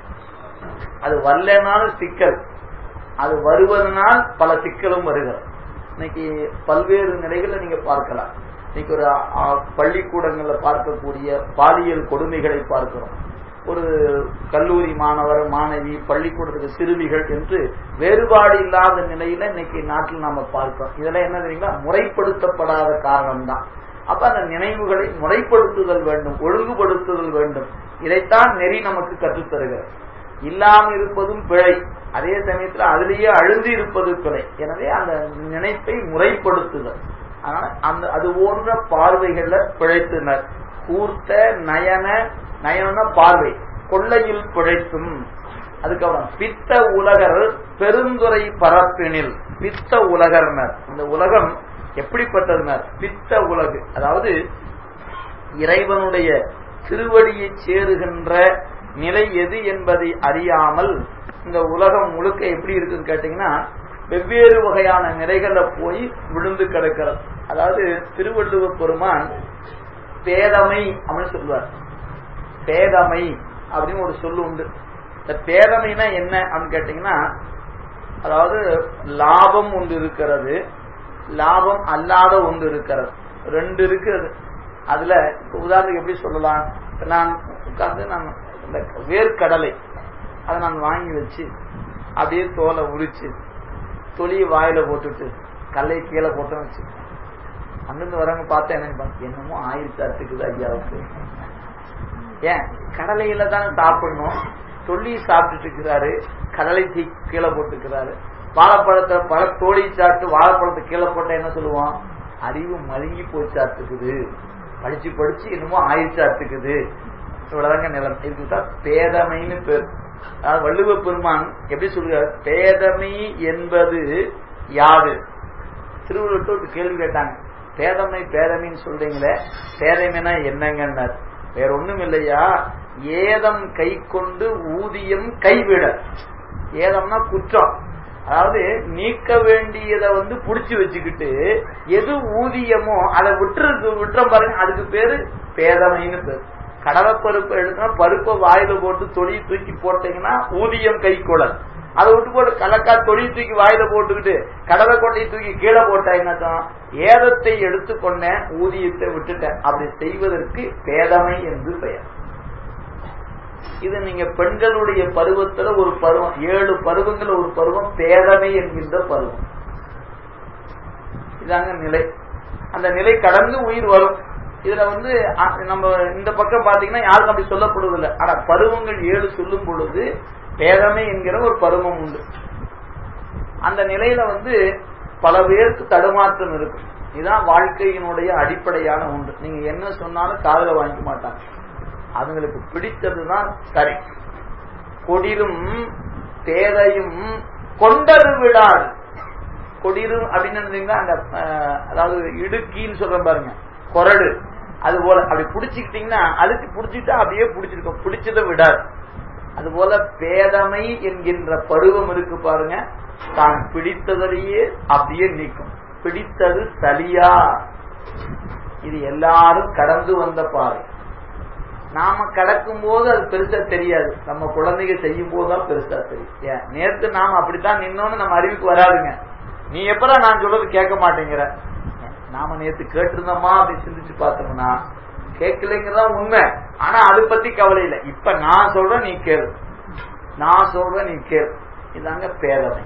அது வரலனாலும் சிக்கல் அது வருவதனால் பல சிக்கலும் வருகிறது இன்னைக்கு பல்வேறு நிலைகளை நீங்க பார்க்கலாம் இன்னைக்கு ஒரு பள்ளிக்கூடங்கள்ல பார்க்கக்கூடிய பாலியல் கொடுமைகளை பார்க்கிறோம் ஒரு கல்லூரி மாணவர் மாணவி பள்ளிக்கூடத்துக்கு சிறுமிகள் என்று வேறுபாடு இல்லாத நிலையில இன்னைக்கு நாட்டில் நாம பார்க்கிறோம் இதெல்லாம் என்ன தெரியுங்களா முறைப்படுத்தப்படாத காரணம் தான் அப்ப அந்த நினைவுகளை முறைப்படுத்துதல் வேண்டும் ஒழுங்குபடுத்துதல் வேண்டும் இதைத்தான் நெறி நமக்கு கற்றுத்தருகிறது இல்லாம இருப்பதும் பிழை அதே சமயத்தில் அதிலேயே அழுந்து இருப்பது பிழை எனவே அந்த நினைப்பை முறைப்படுத்துதல் அதனால அந்த அது போன்ற பார்வைகள்ல பிழைத்தனர் கூர்த்த நயன நயன பார்வை கொள்ளையில் பிழைத்தும் அதுக்கப்புறம் பித்த உலகர் பெருந்துறை பரப்பினில் பித்த உலகர்னர் இந்த உலகம் எப்படிப்பட்டதுனர் பித்த உலகு அதாவது இறைவனுடைய திருவடியை சேருகின்ற நிலை எது என்பதை அறியாமல் இந்த உலகம் முழுக்க எப்படி இருக்குன்னு கேட்டீங்கன்னா வெவ்வேறு வகையான நிலைகள்ல போய் விழுந்து கிடக்கிறது அதாவது திருவள்ளுவ பெருமான் பேதமை அப்படின்னு சொல்லுவார் பேதமை அப்படின்னு ஒரு சொல்லு உண்டு இந்த பேதமைனா என்ன அப்படின்னு கேட்டீங்கன்னா அதாவது லாபம் ஒன்று இருக்கிறது லாபம் அல்லாத ஒன்று இருக்கிறது ரெண்டு இருக்கிறது அதுல உதாரணத்துக்கு எப்படி சொல்லலாம் நான் உட்கார்ந்து நான் இந்த வேர்க்கடலை அதை நான் வாங்கி வச்சு அப்படியே தோலை உரிச்சு தொலியை வாயில போட்டுட்டு கல்லை கீழே போட்டோன்னு வச்சு அங்கிருந்து வரவங்க பார்த்தா என்ன என்னமோ ஆயிரத்தி அத்துக்குது ஐயாவுக்கு ஏன் கடலையில தானே சாப்பிடணும் சொல்லி சாப்பிட்டுட்டு இருக்கிறாரு கடலை தீ கீழே போட்டுக்கிறாரு வாழைப்பழத்தை பழ தோழி சாப்பிட்டு வாழைப்பழத்தை கீழே போட்டா என்ன சொல்லுவோம் அறிவு மழுங்கி போய் சாத்துக்குது படிச்சு படிச்சு என்னமோ ஆயிடுச்சு சாத்துக்குது இவ்வளவுதாங்க நிலம் இதுக்குதான் பேதமைன்னு பேர் அதாவது வள்ளுவ பெருமான் எப்படி சொல்றாரு பேதமை என்பது யாது திருவள்ளுவர் ஒரு கேள்வி கேட்டாங்க பேதமை பேதமைன்னு சொல்றீங்களே பேதமைனா என்னங்கன்னார் வேற ஒண்ணும் இல்லையா ஏதம் கை கொண்டு ஊதியம் கைவிட ஏதம்னா குற்றம் அதாவது நீக்க வேண்டியதை வந்து புடிச்சு வச்சுக்கிட்டு எது ஊதியமோ அதை விட்டுருக்கு விட்டுறோம் பாருங்க அதுக்கு பேரு பேதமைன்னு பேரு கடலை பருப்பு எடுத்தா பருப்பை வாயில போட்டு தொழில் தூக்கி போட்டீங்கன்னா ஊதியம் கை குழல் அதை விட்டு போட்டு கலக்கா தொழில் தூக்கி வாயில போட்டுக்கிட்டு கடலை கொண்டையை தூக்கி கீழே போட்டாங்கன்னா ஏதத்தை எடுத்துக்கொண்டேன் ஊதியத்தை விட்டுட்டேன் அப்படி செய்வதற்கு பேதமை என்று பெயர் இது நீங்க பெண்களுடைய பருவத்துல ஒரு பருவம் ஏழு பருவங்கள் ஒரு பருவம் பேதமை என்கின்ற பருவம் இதாங்க நிலை அந்த நிலை கடந்து உயிர் வரும் இதுல வந்து நம்ம இந்த பக்கம் பாத்தீங்கன்னா யாருக்கும் அப்படி சொல்லப்படுவதில்லை ஆனா பருவங்கள் ஏழு சொல்லும் பொழுது பேதமை என்கிற ஒரு பருவம் உண்டு அந்த நிலையில வந்து பல பேருக்கு தடுமாற்றம் இருக்கும் இதுதான் வாழ்க்கையினுடைய அடிப்படையான ஒன்று நீங்க என்ன சொன்னாலும் காதல வாங்கிக்க மாட்டாங்க அதுங்களுக்கு பிடித்ததுதான் சரி கொடிரும் பேதையும் கொண்டது விடாது கொடிரும் அப்படின்னு அந்த அதாவது இடுக்கின்னு சொல்றேன் பாருங்க கொரடு அது போல அப்படி பிடிச்சிக்கிட்டீங்கன்னா அதுக்கு பிடிச்சிட்டா அப்படியே பிடிச்சிருக்கும் பிடிச்சதை விடாது அது போல பேதமை என்கின்ற பருவம் இருக்கு பாருங்க தான் பிடித்ததிலேயே அப்படியே நீக்கும் பிடித்தது சலியா இது எல்லாரும் கடந்து வந்த பாறை நாம கடக்கும் போது அது பெருசா தெரியாது நம்ம குழந்தைங்க செய்யும் போதுதான் பெருசா தெரியும் ஏன் நேற்று நாம அப்படித்தான் நின்னோன்னு நம்ம அறிவுக்கு வராதுங்க நீ எப்பதான் நான் சொல்றது கேட்க மாட்டேங்கிற நாம நேத்து கேட்டிருந்தோமா அப்படி சிந்திச்சு பார்த்தோம்னா கேட்கலைங்கிறதா உண்மை ஆனா அதை பத்தி கவலை இல்லை இப்ப நான் சொல்றேன் நீ கேளு நான் சொல்றேன் நீ கேளு இதாங்க பேதமை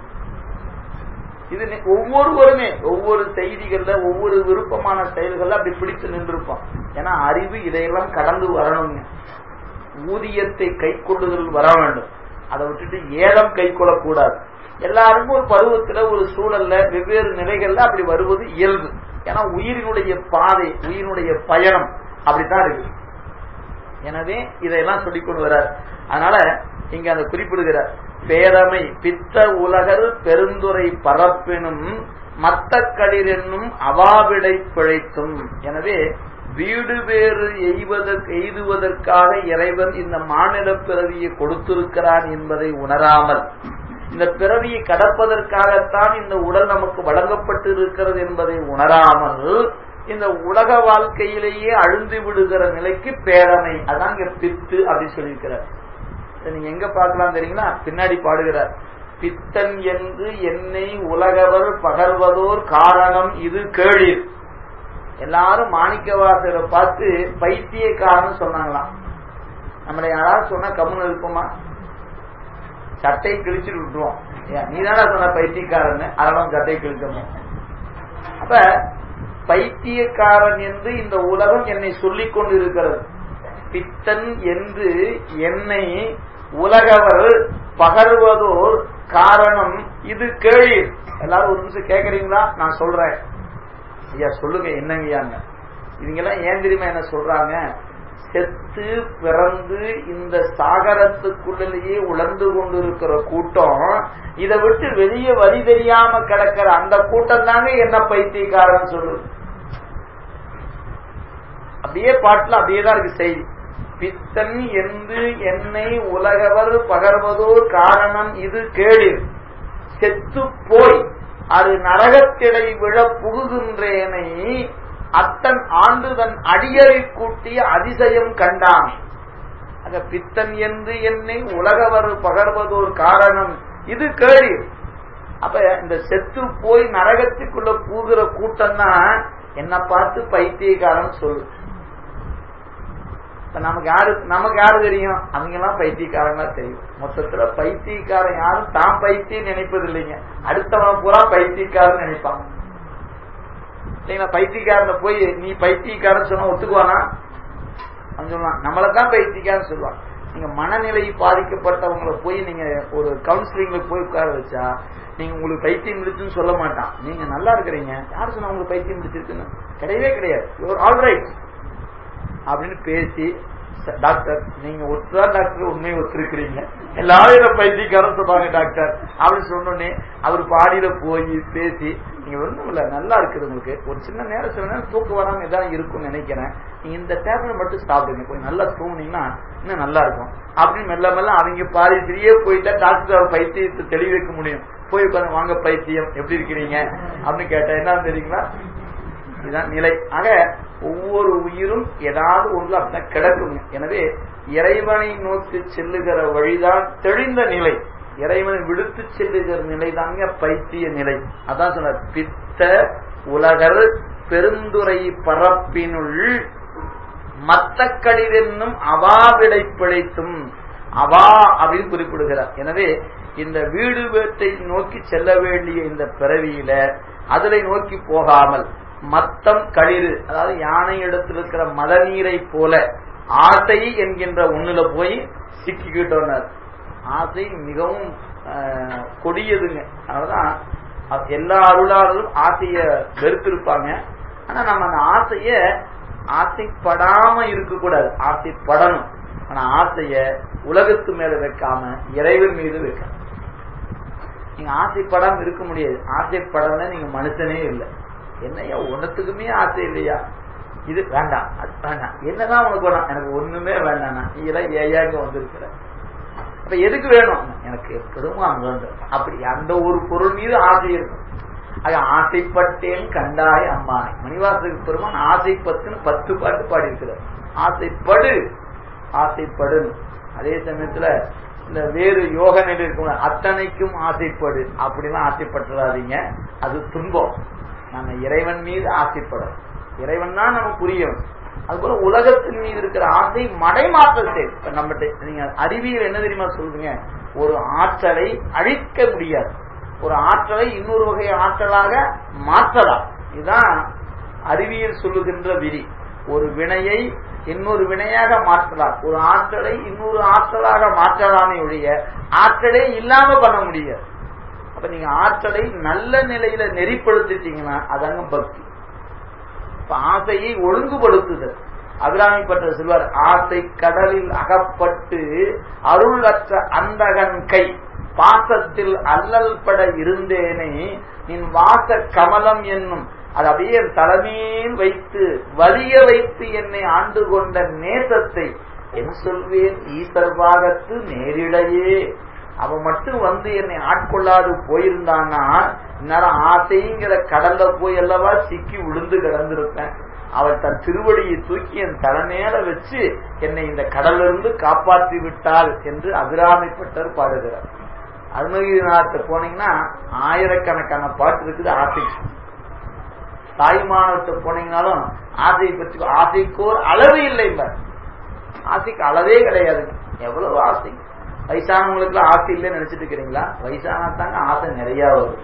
இது ஒவ்வொருவருமே ஒவ்வொரு செய்திகள்ல ஒவ்வொரு விருப்பமான செயல்கள்ல அப்படி பிடித்து நின்றுருப்போம் ஏன்னா அறிவு இதையெல்லாம் கடந்து வரணுங்க ஊதியத்தை கை கொள்ளுதல் வர வேண்டும் அதை விட்டுட்டு ஏதம் கை கொள்ளக்கூடாது எல்லாருக்கும் ஒரு பருவத்துல ஒரு சூழல்ல வெவ்வேறு நிலைகள்ல அப்படி வருவது இயல்பு ஏன்னா உயிரினுடைய பாதை உயிரினுடைய பயணம் அப்படித்தான் இருக்கு எனவே இதையெல்லாம் சொல்லிக் கொண்டு வர்றார் அதனால இங்க அந்த குறிப்பிடுகிறார் பேரமை பித்த உலகர் பெருந்துரை பரப்பினும் மத்த களிர் என்னும் அவாவிடை பிழைத்தும் எனவே வீடு வேறு எய்வதற்கு எய்துவதற்காக இறைவன் இந்த மாநில பிறவியை கொடுத்திருக்கிறான் என்பதை உணராமல் இந்த பிறவியை கடப்பதற்காகத்தான் இந்த உடல் நமக்கு வழங்கப்பட்டு இருக்கிறது என்பதை உணராமல் இந்த உலக வாழ்க்கையிலேயே அழுந்து விடுகிற நிலைக்கு பேரமை அதான் இங்க பித்து அப்படின்னு சொல்லியிருக்கிறார் நீங்க எங்க பார்க்கலாம் தெரியுங்களா பின்னாடி பாடுகிறார் பித்தன் என்று என்னை உலகவர் பகர்வதோர் காரணம் இது கேளீர் எல்லாரும் மாணிக்கவாசரை பார்த்து பைத்தியக்காரன்னு சொன்னாங்களாம் நம்மளை யாராவது சொன்னா கம்முன்னு இருப்போமா சட்டை கிழிச்சுட்டு விட்டுருவோம் நீ தானே சொன்ன பைத்தியக்காரன் அதெல்லாம் சட்டை கிழிக்கணும் அப்ப பைத்தியக்காரன் என்று இந்த உலகம் என்னை சொல்லிக் கொண்டு இருக்கிறது பித்தன் என்று என்னை உலகவர் பகர்வதோர் காரணம் இது கேள்வி எல்லாரும் ஒரு நிமிஷம் கேக்குறீங்களா நான் சொல்றேன் ஐயா சொல்லுங்க என்னங்கய்யாங்க இவங்கெல்லாம் ஏன் தெரியுமா என்ன சொல்றாங்க செத்து பிறந்து இந்த சாகரத்துக்குள்ளேயே உழந்து கொண்டிருக்கிற கூட்டம் இதை விட்டு வெளியே வழி தெரியாம கிடக்கிற அந்த கூட்டம் தாங்க என்ன பைத்தியக்காரன் சொல்லுது அப்படியே பாட்டுல அப்படியே தான் இருக்கு செய்தி பித்தன் என்று என்னை உலகவர் பகர்வதோர் காரணம் இது கேடு செத்து போய் அது நரகத்திடை விழ புகுகின்றேனை அத்தன் ஆண்டு தன் அடியரை கூட்டிய அதிசயம் கண்டான் ஆக பித்தன் என்று என்னை உலகவர் பகர்வதோர் காரணம் இது கேடு அப்ப இந்த செத்து போய் நரகத்துக்குள்ள பூகிற கூட்டம் தான் என்ன பார்த்து பைத்தியக்காரன் சொல்லு நமக்கு யாரு நமக்கு யாரு தெரியும் அவங்க எல்லாம் பைத்தியக்காரங்களா தெரியும் மொத்தத்துல பைத்தியக்காரன் யாரும் தான் பைத்தியம் நினைப்பது இல்லைங்க அடுத்தவன் பூரா பைத்தியக்காரன் நினைப்பான் இல்லைங்களா பைத்தியக்காரன போய் நீ பைத்தியக்காரன் சொன்னா ஒத்துக்குவானா சொல்லுவான் நம்மளை தான் பைத்தியக்காரன் சொல்லுவான் நீங்க மனநிலை பாதிக்கப்பட்டவங்களை போய் நீங்க ஒரு கவுன்சிலிங்ல போய் உட்கார வச்சா நீங்க உங்களுக்கு பைத்தியம் முடிச்சுன்னு சொல்ல மாட்டான் நீங்க நல்லா இருக்கிறீங்க யாரு சொன்னா உங்களுக்கு பைத்தியம் முடிச்சிருக்குன்னு கிடையவே கிடையாது ஆல் ரைட் அப்படின்னு பேசி ச- டாக்டர் நீங்க ஒத்துதான் டாக்டர் உண்மையை ஒத்துருக்கிறீங்க எல்லாரும் இதை பைத்தியக்காரன் சொல்றாங்க டாக்டர் அப்படின்னு சொன்னோடனே அவர் பாடியில போய் பேசி நீங்க ஒண்ணும் இல்ல நல்லா இருக்குது உங்களுக்கு ஒரு சின்ன நேரம் சில நேரம் தூக்கம் வராம இதான் இருக்கும்னு நினைக்கிறேன் நீங்க இந்த டேப்லெட் மட்டும் சாப்பிடுங்க கொஞ்சம் நல்லா தூங்குனீங்கன்னா இன்னும் நல்லா இருக்கும் அப்படின்னு மெல்ல மெல்ல அவங்க பாதி ஃப்ரீயே போயிட்டா டாக்டர் அவர் பைத்தியத்தை தெளிவு வைக்க முடியும் போய் உட்காந்து வாங்க பைத்தியம் எப்படி இருக்கிறீங்க அப்படின்னு கேட்டா என்ன தெரியுங்களா இதுதான் நிலை ஆக ஒவ்வொரு உயிரும் ஏதாவது ஒன்று அப்படிதான் கிடக்குங்க எனவே இறைவனை நோக்கி செல்லுகிற வழிதான் தெளிந்த நிலை இறைவனை விடுத்து செல்லுகிற நிலை தாங்க பைத்திய நிலை அதான் சொன்னார் பித்த உலகர் பெருந்துரை பரப்பினுள் மத்தக்களில் என்னும் அவாவிடை பிழைத்தும் அவா அப்படின்னு குறிப்பிடுகிறார் எனவே இந்த வீடு வீட்டை நோக்கி செல்ல வேண்டிய இந்த பிறவியில அதனை நோக்கி போகாமல் மத்தம் களிறு அதாவது யானை இடத்தில் இருக்கிற மத நீரை போல ஆசை என்கின்ற ஒண்ணுல போய் சிக்கிக்கிட்டோம்னார் ஆசை மிகவும் ஆஹ், கொடியதுங்க அதனாலதான் அ- எல்லா அருளாளரும் ஆசைய வெறுத்திருப்பாங்க ஆனா நம்ம அந்த ஆசைய ஆசைப்படாம இருக்கக்கூடாது ஆசைப்படணும் ஆனா ஆசைய உலகத்து மேல வைக்காம இறைவன் மீது வைக்கணும் நீங்க ஆசைப்படாம இருக்க முடியாது ஆசைப்படல நீங்க மனுஷனே இல்லை என்னையா உனத்துக்குமே ஆசை இல்லையா இது வேண்டாம் அது வேண்டாம் என்னதான் உனக்கு வேணாம் எனக்கு ஒண்ணுமே வேண்டாம் நீ எல்லாம் ஏயாங்க வந்திருக்கிற அப்ப எதுக்கு வேணும் எனக்கு பெருமான் வேண்டும் அப்படி அந்த ஒரு பொருள் மீது ஆசை இருக்கும் அது ஆசைப்பட்டேன் கண்டாய் அம்மானை மணிவாசக பெருமான் ஆசைப்பத்துன்னு பத்து பாட்டு பாடியிருக்கிறார் ஆசைப்படு ஆசைப்படு அதே சமயத்துல இந்த வேறு யோக நிலை இருக்கும் அத்தனைக்கும் ஆசைப்படு அப்படிலாம் ஆசைப்பட்டுறாதீங்க அது துன்பம் நம்ம இறைவன் மீது ஆசைப்படும் இறைவன் தான் நமக்கு புரியும் அதுபோல உலகத்தின் மீது இருக்கிற ஆசை மடைமாற்றத்தை இப்ப நம்மகிட்ட நீங்க அறிவியல் என்ன தெரியுமா சொல்றீங்க ஒரு ஆற்றலை அழிக்க முடியாது ஒரு ஆற்றலை இன்னொரு வகை ஆற்றலாக மாற்றலாம் இதுதான் அறிவியல் சொல்லுகின்ற விதி ஒரு வினையை இன்னொரு வினையாக மாற்றலாம் ஒரு ஆற்றலை இன்னொரு ஆற்றலாக மாற்றலாமே ஒழிய ஆற்றலே இல்லாம பண்ண முடியாது அப்ப நீங்க ஆற்றலை நல்ல நிலையில நெறிப்படுத்திட்டீங்கன்னா அதாங்க பக்தி இப்ப ஆசையை ஒழுங்குபடுத்துதல் அபிராமிப்பட்ட சொல்வார் ஆசை கடலில் அகப்பட்டு அருள் அற்ற அந்தகன் கை பாசத்தில் அல்லல் பட இருந்தேனே நின் வாச கமலம் என்னும் அது அப்படியே என் தலைமையில் வைத்து வலிய வைத்து என்னை ஆண்டு கொண்ட நேசத்தை என் சொல்வேன் ஈசர் பாகத்து நேரிடையே அவன் மட்டும் வந்து என்னை ஆட்கொள்ளாது போயிருந்தான்னா இந்நேரம் ஆசைங்கிற கடல்ல போய் அல்லவா சிக்கி விழுந்து கிடந்திருப்பேன் அவள் தன் திருவடியை தூக்கி என் தலைமையில வச்சு என்னை இந்த கடலிருந்து காப்பாற்றி விட்டாள் என்று அபிராமிப்பட்டர் பாடுகிறார் அருணகிரிநாத்தை போனீங்கன்னா ஆயிரக்கணக்கான பாட்டு இருக்குது ஆசைக்கு தாய்மானவத்தை போனீங்கனாலும் ஆசையை பற்றி ஆசைக்கோர் அளவு இல்லை ஆசைக்கு அளவே கிடையாது எவ்வளவு ஆசை வயசானவங்களுக்கு ஆசை இல்லைன்னு நினைச்சிட்டு இருக்கிறீங்களா வயசானா தாங்க ஆசை நிறைய வரும்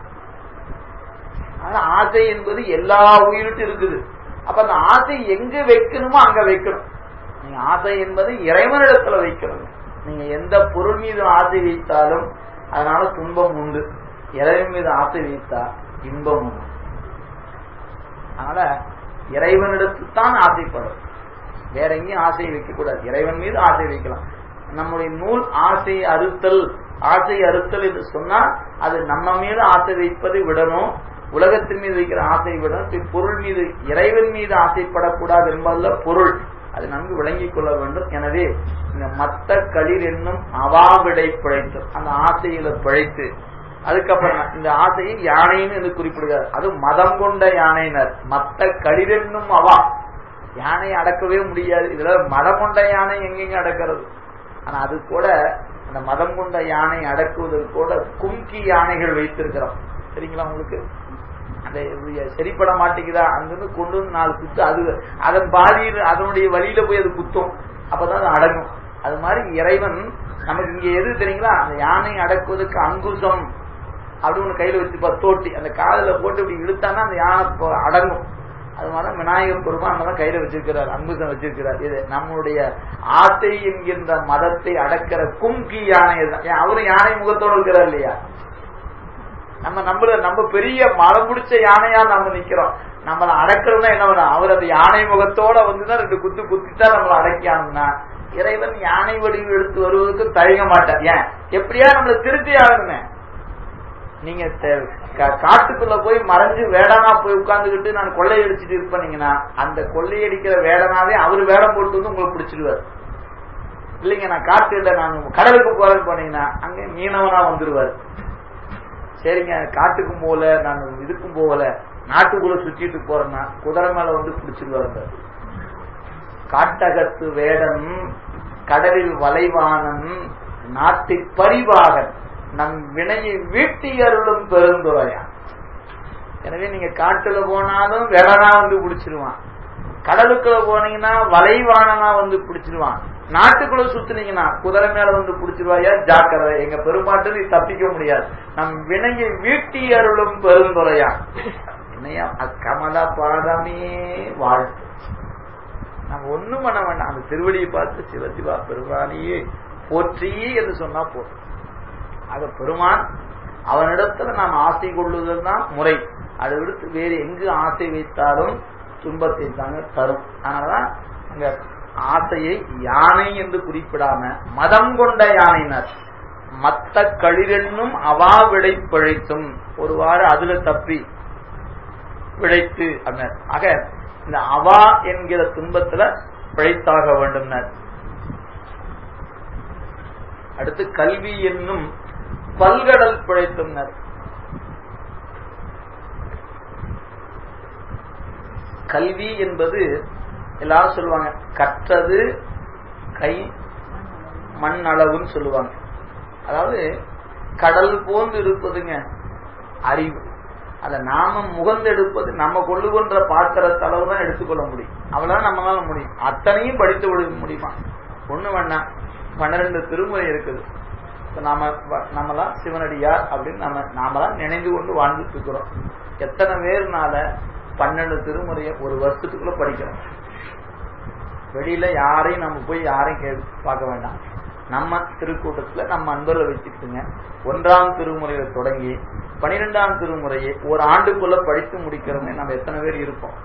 ஆனா ஆசை என்பது எல்லா உயிரிட்டும் இருக்குது அப்ப அந்த ஆசை எங்க வைக்கணுமோ அங்க வைக்கணும் நீங்க ஆசை என்பது இறைவனிடத்துல வைக்கணும் நீங்க எந்த பொருள் மீது ஆசை வைத்தாலும் அதனால துன்பம் உண்டு இறைவன் மீது ஆசை வைத்தா இன்பம் உண்டு அதனால இறைவனிடத்து தான் ஆசைப்படும் வேற எங்கேயும் ஆசையை வைக்க கூடாது இறைவன் மீது ஆசை வைக்கலாம் நம்முடைய நூல் ஆசை அறுத்தல் ஆசை அறுத்தல் என்று சொன்னா அது நம்ம மீது ஆசை வைப்பதை விடணும் உலகத்தின் மீது வைக்கிற ஆசை விடணும் பொருள் மீது இறைவன் மீது ஆசைப்படக்கூடாது என்பதுல பொருள் அது நன்கு விளங்கிக் கொள்ள வேண்டும் எனவே இந்த மத்த களிர் என்னும் அவாவிடை பிழைத்து அந்த ஆசையில பிழைத்து அதுக்கப்புறம் இந்த ஆசையை யானைன்னு என்று குறிப்பிடுகிறார் அது மதம் கொண்ட யானையினர் மத்த களிரென்னும் அவா யானை அடக்கவே முடியாது இதுல மதம் கொண்ட யானை எங்கெங்க அடக்கிறது ஆனா அது கூட அந்த மதம் கொண்ட யானை அடக்குவதற்கு கூட கும்கி யானைகள் வைத்திருக்கிறோம் சரிங்களா உங்களுக்கு அந்த சரிப்பட மாட்டேங்குதா அங்கிருந்து கொண்டு வந்து நாலு குத்து அது அதன் பாதியில் அதனுடைய வழியில போய் அது குத்தும் அப்பதான் அது அடங்கும் அது மாதிரி இறைவன் நமக்கு இங்க எது தெரியுங்களா அந்த யானை அடக்குவதற்கு அங்குசம் அப்படி ஒண்ணு கையில வச்சுப்பா தோட்டி அந்த காதுல போட்டு இப்படி இழுத்தானா அந்த யானை அடங்கும் அது மாதிரி விநாயகர் பெருமான் தான் கையில வச்சிருக்கிறார் அங்குசம் வச்சிருக்கிறார் இது நம்மளுடைய ஆசை என்கின்ற மதத்தை அடக்கிற கும்கி யானை தான் அவரும் யானை முகத்தோடு இருக்கிறார் இல்லையா நம்ம நம்மள நம்ம பெரிய மரம் பிடிச்ச யானையா நம்ம நிக்கிறோம் நம்மளை அடக்கிறதுனா என்ன பண்ண அவர் அந்த யானை முகத்தோட வந்துதான் ரெண்டு குத்து குத்திட்டா நம்மளை அடக்கியானும்னா இறைவன் யானை வடிவு எடுத்து வருவதற்கு தயங்க மாட்டார் ஏன் எப்படியா நம்மளை திருத்தி ஆகணுமே நீங்க காட்டுக்குள்ள போய் மறைஞ்சு வேடனா போய் உட்கார்ந்துகிட்டு நான் கொள்ளையடிச்சிட்டு இருப்பீங்கன்னா அந்த கொள்ளையடிக்கிற வேடனாவே அவர் வேடம் போட்டு வந்து உங்களை பிடிச்சிடுவார் இல்லைங்க நான் காட்டு இல்ல நான் கடலுக்கு போறேன்னு போனீங்கன்னா அங்க மீனவனா வந்துருவாரு சரிங்க காட்டுக்கும் போகல நான் இதுக்கும் போகல நாட்டுக்குள்ள சுத்திட்டு போறேன்னா குதிரை மேல வந்து பிடிச்சிருவாரு காட்டகத்து வேடன் கடலில் வளைவானன் நாட்டு பரிவாகன் நம் வினையை வீட்டி அருளும் பெருந்துறையா எனவே நீங்க காட்டுல போனாலும் வேடனா வந்து பிடிச்சிருவான் கடலுக்குள்ள போனீங்கன்னா வளைவானனா வந்து பிடிச்சிருவான் நாட்டுக்குள்ள சுத்துனீங்கன்னா குதிரை மேல வந்து பிடிச்சிருவாயா ஜாக்கிரதை எங்க பெருமாட்டு நீ தப்பிக்க முடியாது நம் வினையை வீட்டி அருளும் பெருந்துறையா என்னையா அக்கமலா பாதமே வாழ்த்து நம்ம ஒண்ணும் பண்ண வேண்டாம் அந்த திருவடியை பார்த்து சிவசிவா பெருமானியே போற்றி என்று சொன்னா போதும் ஆக பெருமான் அவனிடத்துல நாம் ஆசை கொள்ளுதல் தான் முறை அதை விடுத்து வேறு எங்கு ஆசை வைத்தாலும் துன்பத்தை தாங்க தரும் அதனாலதான் அங்க ஆசையை யானை என்று குறிப்பிடாம மதம் கொண்ட யானையினர் மத்த களிரென்னும் அவா விடை பிழைத்தும் ஒருவாறு அதுல தப்பி பிழைத்து அப்படின்னார் ஆக இந்த அவா என்கிற துன்பத்துல பிழைத்தாக வேண்டும் அடுத்து கல்வி என்னும் பல்கடல் பிழைத்தும் கல்வி என்பது எல்லாரும் சொல்லுவாங்க கற்றது கை மண் அளவுன்னு சொல்லுவாங்க அதாவது கடல் போன்று இருப்பதுங்க அறிவு அதை நாம முகந்தெடுப்பது நம்ம கொள்ளு கொன்ற பாத்திரத்தளவு தான் எடுத்துக்கொள்ள முடியும் அவ்வளவுதான் நம்மளால முடியும் அத்தனையும் படித்து விட முடியுமா ஒண்ணு வேண்டாம் பன்னிரண்டு திருமுறை இருக்குது இப்ப நாம நம்மளாம் சிவனடியார் அப்படின்னு நம்ம நாமலாம் நினைந்து கொண்டு வாழ்ந்துட்டு இருக்கிறோம் எத்தனை பேர்னால பன்னெண்டு திருமுறையை ஒரு வருஷத்துக்குள்ள படிக்கிறோம் வெளியில யாரையும் நம்ம போய் யாரையும் கே பார்க்க வேண்டாம் நம்ம திருக்கூட்டத்துல நம்ம அன்பர்களை வச்சுக்கிட்டுங்க ஒன்றாம் திருமுறையில தொடங்கி பனிரெண்டாம் திருமுறையை ஒரு ஆண்டுக்குள்ள படித்து முடிக்கிறவங்க நம்ம எத்தனை பேர் இருப்போம்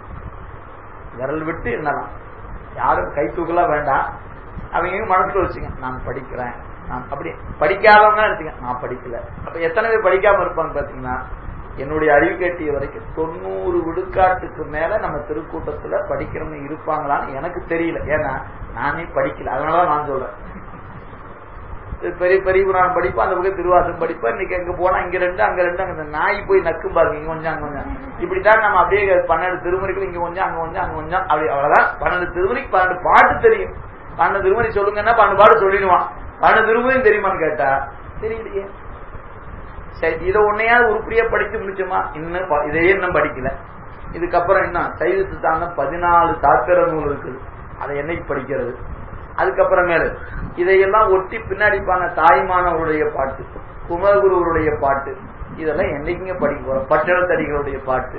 விரல் விட்டு என்னலாம் யாரும் கை தூக்கலா வேண்டாம் அவங்க மனசுல வச்சுங்க நான் படிக்கிறேன் நான் அப்படி படிக்காதவங்க நினைச்சுங்க நான் படிக்கல அப்ப எத்தனை பேர் படிக்காம இருப்பாங்க பாத்தீங்கன்னா என்னுடைய அறிவு கேட்டிய வரைக்கும் தொண்ணூறு விழுக்காட்டுக்கு மேல நம்ம திருக்கூட்டத்துல படிக்கிறவங்க இருப்பாங்களான்னு எனக்கு தெரியல ஏன்னா நானே படிக்கல அதனாலதான் நான் சொல்றேன் பெரிய பெரிய புராணம் படிப்பேன் அந்த பக்கம் திருவாசம் படிப்பேன் இன்னைக்கு எங்க போனா இங்க ரெண்டு அங்க ரெண்டு அங்க நாய் போய் நக்கும் பாருங்க இங்க கொஞ்சம் அங்க கொஞ்சம் இப்படித்தான் நம்ம அப்படியே பன்னெண்டு திருமுறைகள் இங்க கொஞ்சம் அங்க கொஞ்சம் அங்க கொஞ்சம் அப்படி அவ்வளவுதான் பன்னெண்டு திருமுறைக்கு பன்னெண்டு பாட்டு தெரியும் பன்னெண்டு திருமுறை சொல்லுங்கன்னா பன்னெண்டு பாட்டு சொல்லிடுவான் பன்னெண்டு திருமுறையும் தெரியுமான்னு கேட்டா தெரியலையே சரி இதை உன்னையாவது உருப்படியா படிச்சு முடிச்சோமா இன்னும் இதையே இன்னும் படிக்கல இதுக்கப்புறம் என்ன சைவ சித்தாந்தம் பதினாலு சாத்திர நூல் இருக்குது அதை என்னைக்கு படிக்கிறது அதுக்கப்புறமேலு இதையெல்லாம் ஒட்டி பின்னாடிப்பான தாய்மானவருடைய பாட்டு குமரகுருவருடைய பாட்டு இதெல்லாம் என்னைக்குங்க படிக்க போறோம் பட்டணத்தடிகளுடைய பாட்டு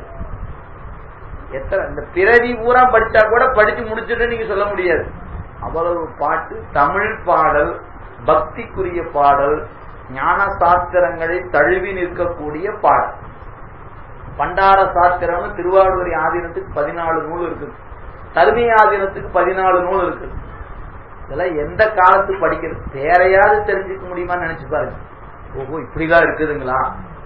எத்தனை இந்த பிறவி பூரா படிச்சா கூட படிச்சு முடிச்சுட்டு நீங்க சொல்ல முடியாது அவ்வளவு பாட்டு தமிழ் பாடல் பக்திக்குரிய பாடல் ஞான சாஸ்திரங்களை தழுவி நிற்கக்கூடிய பாடல் பண்டார சாஸ்திரம் திருவாரூர் ஆதீனத்துக்கு பதினாலு நூல் இருக்குது தருமை ஆதீனத்துக்கு பதினாலு நூல் இருக்குது இதெல்லாம் எந்த காலத்துக்கு படிக்கிறது வேறையாவது தெரிஞ்சுக்க முடியுமான்னு நினைச்சு பாருங்க ஓஹோ இப்படிலாம் இருக்குதுங்களா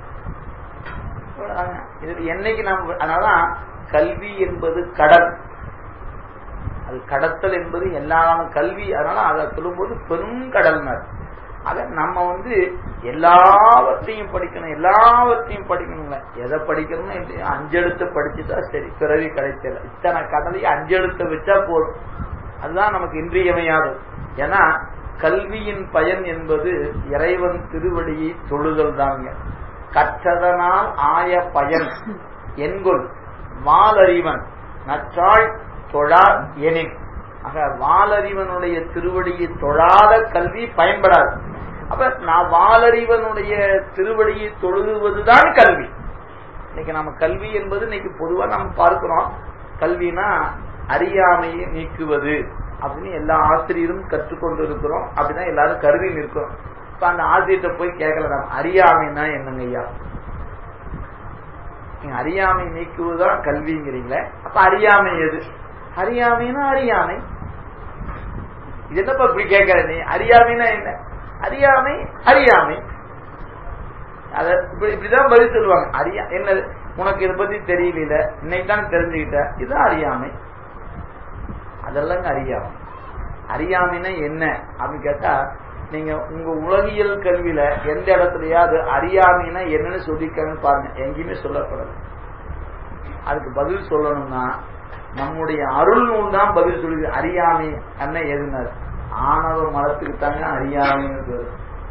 இது என்னைக்கு நம்ம அதனாலதான் கல்வி என்பது கடல் அது கடத்தல் என்பது எல்லா கல்வி அதனால அதை சொல்லும்போது பெரும் கடல்னர் ஆக நம்ம வந்து எல்லாவற்றையும் படிக்கணும் எல்லாவற்றையும் படிக்கணுங்க எதை படிக்கணும்னு அஞ்செழுத்த படிச்சுட்டா சரி பிறவி கிடைச்சல இத்தனை கடலையும் அஞ்செழுத்த வச்சா போதும் அதுதான் நமக்கு இன்றியமையாது ஏன்னா கல்வியின் பயன் என்பது இறைவன் திருவடியை தொழுதல் தாங்க கற்றதனால் ஆய பயன் என்கொள் வாலறிவன் நற்றாள் தொழா எனின் ஆக வாலறிவனுடைய திருவடியை தொழாத கல்வி பயன்படாது அப்ப நான் வாலறிவனுடைய திருவடியை தொழுதுவதுதான் கல்வி இன்னைக்கு நம்ம கல்வி என்பது இன்னைக்கு பொதுவா நம்ம பார்க்கிறோம் கல்வினா அறியாமையை நீக்குவது அப்படின்னு எல்லா ஆசிரியரும் கற்றுக்கொண்டு இருக்கிறோம் அப்படிதான் எல்லாரும் கருதி நிற்கிறோம் இப்ப அந்த ஆசிரியர்கிட்ட போய் கேட்கல நம்ம அறியாமைன்னா என்னங்க ஐயா நீங்க அறியாமை நீக்குவதுதான் கல்விங்கிறீங்களே அப்ப அறியாமை எது அறியாமைன்னா அறியாமை இது என்னப்பா இப்படி கேட்கற நீ அறியாமைன்னா என்ன அறியாமை அறியாமை அத இப்படி இப்படிதான் பதில் சொல்லுவாங்க அறியா என்னது உனக்கு இதை பத்தி தெரியல இன்னைக்கு தான் தெரிஞ்சுக்கிட்ட இதுதான் அறியாமை அதெல்லாம் அறியாமை அறியாமைன்னா என்ன அப்படின்னு கேட்டா நீங்க உங்க உலகியல் கல்வியில எந்த இடத்துலயாவது அறியாமைன்னா என்னன்னு சொல்லிக்கன்னு பாருங்க எங்கேயுமே சொல்லப்படல அதுக்கு பதில் சொல்லணும்னா நம்முடைய அருள் நூல் தான் பதில் சொல்லுது அறியாமை என்ன எதுனாரு ஆணவ மரத்துக்கு தாங்க அறியாமைன்னு பேரு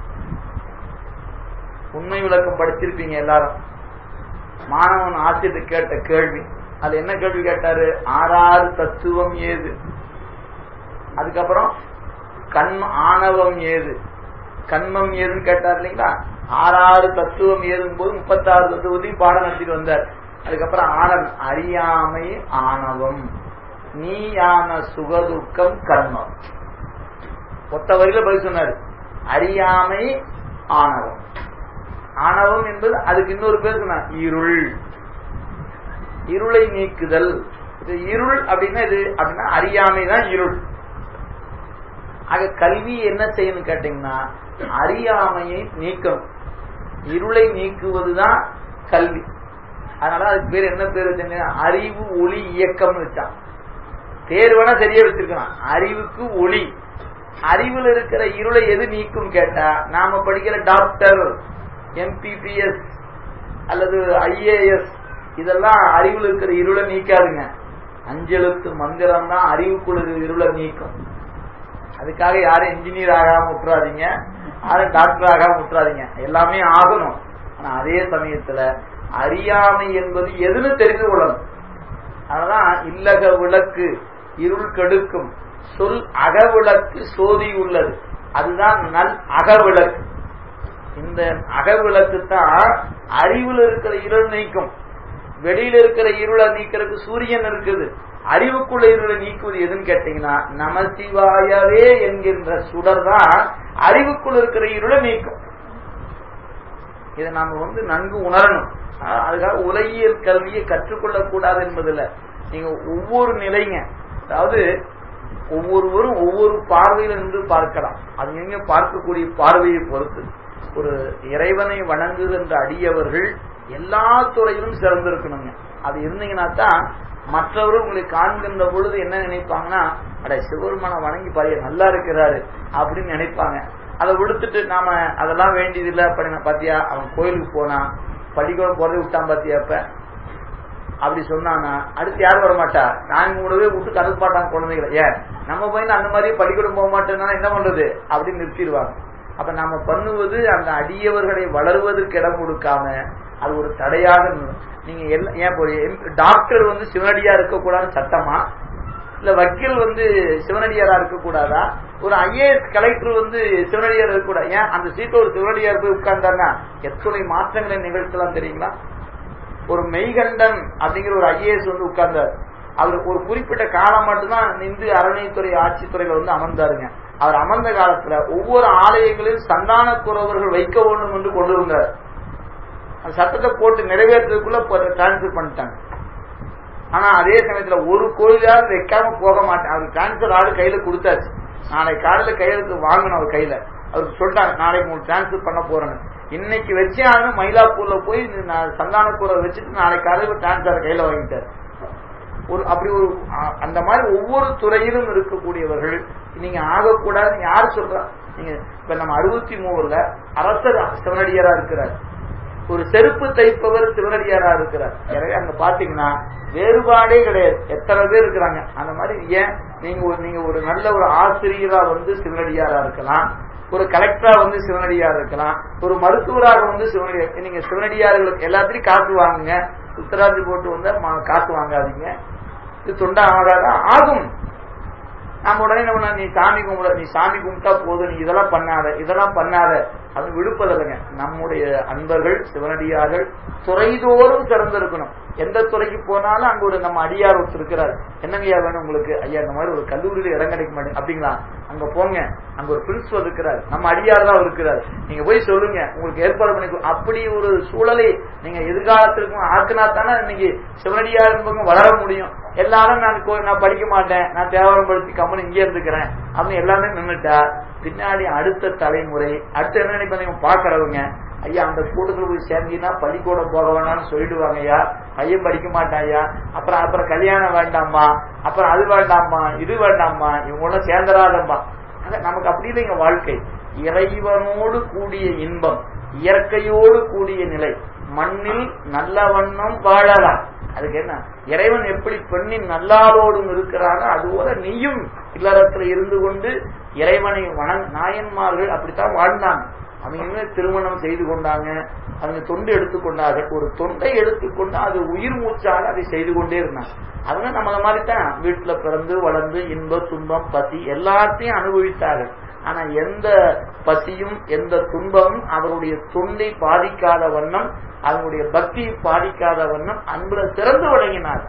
உண்மை விளக்கம் படிச்சிருப்பீங்க எல்லாரும் மாணவன் ஆசிரியர் கேட்ட கேள்வி அது என்ன கேள்வி கேட்டாரு ஆறாறு தத்துவம் ஏது அதுக்கப்புறம் கண்ம ஆணவம் ஏது கண்மம் ஏதுன்னு கேட்டார் இல்லைங்களா ஆறாறு தத்துவம் ஏதும் போது முப்பத்தாறு தத்துவத்தையும் பாடம் நடத்திட்டு வந்தார் அதுக்கப்புறம் ஆனவம் அறியாமை ஆணவம் நீயான சுகதுக்கம் கர்மம் ஒத்த வரியில பதில் சொன்னார் அறியாமை ஆணவம் ஆணவம் என்பது அதுக்கு இன்னொரு பேர் சொன்னார் இருள் இருளை நீக்குதல் இது இருள் அப்படின்னா இது அப்படின்னா அறியாமை தான் இருள் ஆக கல்வி என்ன செய்யணும் கேட்டீங்கன்னா அறியாமையை நீக்கணும் இருளை நீக்குவதுதான் கல்வி அதனால அதுக்கு பேர் என்ன பேர் வச்சுங்க அறிவு ஒளி இயக்கம்னு வச்சான் பேர் வேணா சரியா வச்சிருக்கலாம் அறிவுக்கு ஒளி அறிவில் இருக்கிற இருளை எது நீக்கும் கேட்டா நாம படிக்கிற டாக்டர் எம்பிபிஎஸ் அல்லது ஐஏஎஸ் இதெல்லாம் அறிவில் இருக்கிற இருளை நீக்காதுங்க அஞ்செழுத்து மந்திரம் தான் அறிவுக்குள்ள இருளை நீக்கும் அதுக்காக யாரும் இன்ஜினியர் ஆகாம விட்டுறாதீங்க யாரும் டாக்டர் ஆகாம விட்டுறாதீங்க எல்லாமே ஆகணும் ஆனா அதே சமயத்துல அறியாமை என்பது எதுன்னு தெரிந்து கொள்ளணும் அதனாலதான் இல்லக விளக்கு இருள் கெடுக்கும் சொல் அகவிளக்கு சோதி உள்ளது அதுதான் நல் அகவிளக்கு இந்த அகவிளக்கு தான் அறிவில் இருக்கிற இருள் நீக்கும் வெளியில இருக்கிற இருளை நீக்கிறதுக்கு சூரியன் இருக்குது அறிவுக்குள்ள இருளை நீக்குவது எதுன்னு கேட்டீங்கன்னா நமசிவாயவே என்கின்ற சுடர் தான் அறிவுக்குள்ள இருக்கிற இருளை நீக்கும் இதை நாம வந்து நன்கு உணரணும் அதுக்காக உலகியல் கல்வியை கற்றுக்கொள்ள கூடாது என்பதில்ல நீங்க ஒவ்வொரு நிலைங்க அதாவது ஒவ்வொருவரும் ஒவ்வொரு பார்வையில நின்று பார்க்கலாம் அது எங்க பார்க்கக்கூடிய பார்வையை பொறுத்து ஒரு இறைவனை வணங்குகின்ற அடியவர்கள் எல்லா துறையிலும் சிறந்திருக்கணுங்க அது இருந்தீங்கன்னா தான் மற்றவர்கள் உங்களை காண்கின்ற பொழுது என்ன நினைப்பாங்கன்னா அட சிவருமான வணங்கி பாரிய நல்லா இருக்கிறாரு அப்படின்னு நினைப்பாங்க அதை விடுத்துட்டு நாம அதெல்லாம் வேண்டியதில்லை அப்படின்னா பாத்தியா அவன் கோயிலுக்கு போனா பள்ளிக்கூடம் போறதை விட்டான் பாத்தியா அப்ப அப்படி சொன்னானா அடுத்து யாரும் வர மாட்டா நான் கூடவே விட்டு கதவு பாட்டாங்க குழந்தைகளை ஏன் நம்ம பையன் அந்த மாதிரி பள்ளிக்கூடம் போக மாட்டேன்னா என்ன பண்றது அப்படின்னு நிறுத்திடுவாங்க அப்ப நாம பண்ணுவது அந்த அடியவர்களை வளருவதற்கு இடம் கொடுக்காம அது ஒரு தடையாக நீங்க ஏன் டாக்டர் வந்து சிவனடியா இருக்கக்கூடாதுன்னு சட்டமா இல்ல வக்கீல் வந்து சிவனடியாரா இருக்கக்கூடாதா ஒரு ஐஏஎஸ் கலெக்டர் வந்து சிவனடியார் இருக்கக்கூடாது ஏன் அந்த சீட்ல ஒரு சிவனடியார் போய் உட்கார்ந்தாருன்னா எத்தனை மாற்றங்களை நிகழ்த்தலாம் தெரியுங்களா ஒரு மெய்கண்டன் அப்படிங்கிற ஒரு ஐஏஎஸ் வந்து உட்கார்ந்தார் அவர் ஒரு குறிப்பிட்ட காலம் மட்டும்தான் நின்று அறநிலைத்துறை ஆட்சித்துறையில வந்து அமர்ந்தாருங்க அவர் அமர்ந்த காலத்துல ஒவ்வொரு ஆலயங்களிலும் சந்தான குறவர்கள் வைக்க வேண்டும் என்று கொண்டு வந்தார் அந்த சட்டத்தை போட்டு நிறைவேற்றுறதுக்குள்ள டிரான்ஸ்பர் பண்ணிட்டாங்க ஆனா அதே சமயத்துல ஒரு கோயிலாவது வைக்காம போக மாட்டேன் அவர் டிரான்ஸ்பர் ஆடு கையில கொடுத்தாச்சு நாளைக்கு காலையில கையெழுத்து வாங்கணும் அவர் கையில அவருக்கு சொல்லிட்டாங்க நாளைக்கு உங்களுக்கு டிரான்ஸ்பர் பண்ண போறேன்னு இன்னைக்கு வச்சே ஆகணும் மயிலாப்பூர்ல போய் சந்தான கூரை வச்சுட்டு நாளைக்கு காலையில டிரான்ஸ்பர் கையில வாங்கிட்டார் ஒரு அப்படி ஒரு அந்த மாதிரி ஒவ்வொரு துறையிலும் இருக்கக்கூடியவர்கள் நீங்க ஆகக்கூடாது யார் சொல்றா நீங்க இப்ப நம்ம அறுபத்தி மூணுல அரசர் சிவனடியாரா இருக்கிறார் ஒரு செருப்பு தைப்பவர் சிவனடியாரா இருக்கிறார் எனவே அங்க பாத்தீங்கன்னா வேறுபாடே கிடையாது எத்தனை பேர் இருக்கிறாங்க அந்த மாதிரி ஏன் நீங்க ஒரு நீங்க ஒரு நல்ல ஒரு ஆசிரியரா வந்து சிவனடியாரா இருக்கலாம் ஒரு கலெக்டரா வந்து சிவனடியார் இருக்கலாம் ஒரு மருத்துவராக வந்து சிவனடியார் நீங்க சிவனடியார்களுக்கு எல்லாத்திலையும் காசு வாங்குங்க உத்தராதி போட்டு வந்தா காசு வாங்காதீங்க இது தொண்டா ஆகாதா ஆகும் நாம உடனே நம்ம நீ சாமி கும்பிட நீ சாமி கும்பிட்டா போதும் நீ இதெல்லாம் பண்ணாத இதெல்லாம் பண்ணாத அது விழுப்பதில்லைங்க நம்முடைய அன்பர்கள் சிவனடியார்கள் துறைதோறும் சிறந்திருக்கணும் எந்த துறைக்கு போனாலும் அங்க ஒரு நம்ம அடியார் ஒருத்தர் இருக்கிறார் என்னங்கய்யா வேணும் உங்களுக்கு ஐயா இந்த மாதிரி ஒரு கல்லூரியில இடம் கிடைக்க மாட்டேங்க அப்படிங்களா அங்க போங்க அங்க ஒரு பிரின்சிபல் இருக்கிறார் நம்ம அடியார் தான் இருக்கிறார் நீங்க போய் சொல்லுங்க உங்களுக்கு ஏற்பாடு பண்ணி கொடு- அப்படி ஒரு சூழலை நீங்க எதிர்காலத்திற்கும் ஆக்கினா தானே இன்னைக்கு சிவனடியார் என்பவங்க வளர முடியும் எல்லாரும் நான் கோ- நான் படிக்க மாட்டேன் நான் தேவாரம் படிச்சு கம்மன் இங்கே இருந்துக்கிறேன் அப்படின்னு எல்லாமே நின்னுட்டா பின்னாடி அடுத்த தலைமுறை அடுத்து என்ன நினைப்பாங்க பாக்குறவங்க ஐயா அந்த கூட்டத்துல போய் சேர்ந்தீங்கன்னா பள்ளிக்கூடம் போக வேணாம்னு சொல்லிடுவாங்க ஐயா பையன் படிக்க மாட்டாயா அப்புறம் அப்புறம் கல்யாணம் வேண்டாமா அப்புறம் அது வேண்டாமா இது வேண்டாமா இவங்க சேர்ந்தராதம்மா ஆக நமக்கு அப்படி இல்லைங்க வாழ்க்கை இறைவனோடு கூடிய இன்பம் இயற்கையோடு கூடிய நிலை மண்ணில் நல்ல வண்ணம் வாழலாம் அதுக்கு என்ன இறைவன் எப்படி பெண்ணின் நல்லாரோடும் இருக்கிறானோ அதுபோல நீயும் இல்லறத்துல இருந்து கொண்டு இறைவனை வணங் நாயன்மார்கள் அப்படித்தான் வாழ்ந்தாங்க அவங்க திருமணம் செய்து கொண்டாங்க அவங்க தொண்டு எடுத்துக்கொண்டார்கள் ஒரு தொண்டை எடுத்துக்கொண்டு அது உயிர் மூச்சாக அதை செய்து கொண்டே இருந்தாங்க அவங்க நம்மள மாதிரி தான் வீட்டுல பிறந்து வளர்ந்து இன்ப துன்பம் பசி எல்லாத்தையும் அனுபவித்தார்கள் ஆனா எந்த பசியும் எந்த துன்பமும் அவருடைய தொண்டை பாதிக்காத வண்ணம் அவங்களுடைய பக்தியை பாதிக்காத வண்ணம் அன்புல சிறந்து வழங்கினார்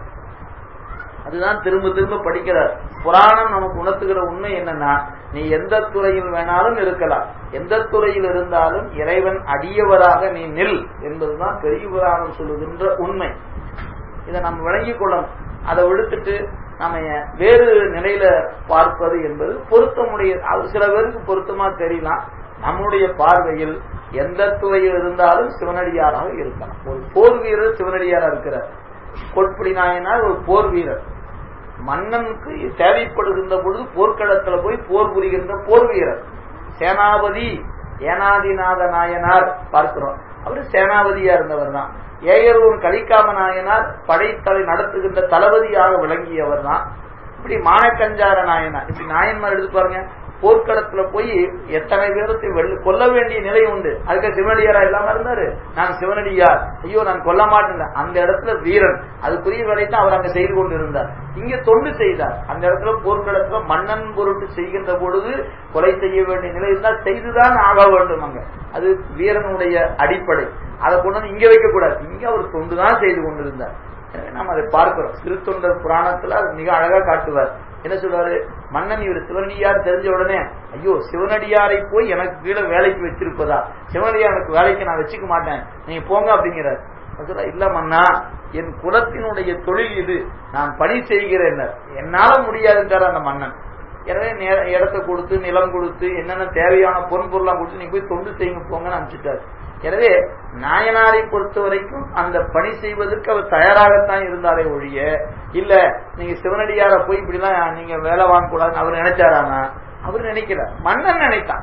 அதுதான் திரும்ப திரும்ப படிக்கிறார் புராணம் நமக்கு உணர்த்துகிற உண்மை என்னன்னா நீ எந்த துறையில் வேணாலும் இருக்கலாம் எந்த துறையில் இருந்தாலும் இறைவன் அடியவராக நீ நில் என்பதுதான் பெரிய புராணம் சொல்லுகின்ற உண்மை இதை நம்ம விளங்கிக் கொள்ளணும் அதை விடுத்துட்டு நம்ம வேறு நிலையில பார்ப்பது என்பது பொருத்தமுடைய அது சில பேருக்கு பொருத்தமா தெரியலாம் நம்முடைய பார்வையில் எந்த துறையில் இருந்தாலும் சிவனடியாராக இருக்கலாம் ஒரு போர் வீரர் சிவனடியாரா இருக்கிறார் கொட்புடி நாயனார் ஒரு போர் வீரர் மன்னனுக்கு தேவைப்படுகின்ற பொழுது போர்க்களத்துல போய் போர் புரிகின்ற போர் வீரர் சேனாபதி ஏனாதிநாத நாயனார் பார்க்கிறோம் அவரு சேனாபதியா இருந்தவர் தான் ஏயரூர் கலிக்காம நாயனார் படைத்தலை நடத்துகின்ற தளபதியாக விளங்கியவர் தான் இப்படி மானக்கஞ்சார நாயனார் இப்படி நாயன்மார் எடுத்து பாருங்க போர்க்களத்துல போய் எத்தனை பேரத்தை வெள்ள கொல்ல வேண்டிய நிலை உண்டு அதுக்கு சிவனடியாரா இல்லாம இருந்தாரு நான் சிவனடியார் ஐயோ நான் கொல்ல மாட்டேன் அந்த இடத்துல வீரன் அதுக்குரிய வேலை தான் அவர் அங்க செய்து கொண்டு இருந்தார் இங்க தொண்டு செய்தார் அந்த இடத்துல போர்க்களத்துல மன்னன் பொருட்டு செய்கின்ற பொழுது கொலை செய்ய வேண்டிய நிலை இருந்தால் செய்துதான் ஆக வேண்டும் அங்க அது வீரனுடைய அடிப்படை அதை கொண்டு வந்து இங்க வைக்க கூடாது இங்க அவர் தொண்டு தான் செய்து கொண்டிருந்தார் எனவே நாம் அதை பார்க்கிறோம் திருத்தொண்டர் புராணத்துல அது மிக அழகா காட்டுவார் என்ன சொல்றாரு மன்னன் இவர் சிவனடியார் தெரிஞ்ச உடனே ஐயோ சிவனடியாரை போய் எனக்கு கீழே வேலைக்கு வச்சிருப்பதா சிவனடியார் எனக்கு வேலைக்கு நான் வச்சுக்க மாட்டேன் நீங்க போங்க அப்படிங்கிறார் சொல்ல இல்ல மன்னா என் குலத்தினுடைய தொழில் இது நான் பணி செய்கிறேன் என்னால முடியாதுன்றார் அந்த மன்னன் எனவே இடத்தை கொடுத்து நிலம் கொடுத்து என்னென்ன தேவையான பொன் பொருளாம் கொடுத்து நீங்க போய் தொண்டு செய்யுங்க போங்கன்னு அனுப்பிச்சிட்டாரு எனவே நாயனாரை பொறுத்த வரைக்கும் அந்த பணி செய்வதற்கு அவர் தயாராகத்தான் இருந்தாரே ஒழிய இல்ல நீங்க சிவனடியார போய் இப்படிலாம் நீங்க வேலை வாங்கக்கூடாதுன்னு அவர் நினைச்சாரானா அவர் நினைக்கிறார் மன்னன் நினைத்தான்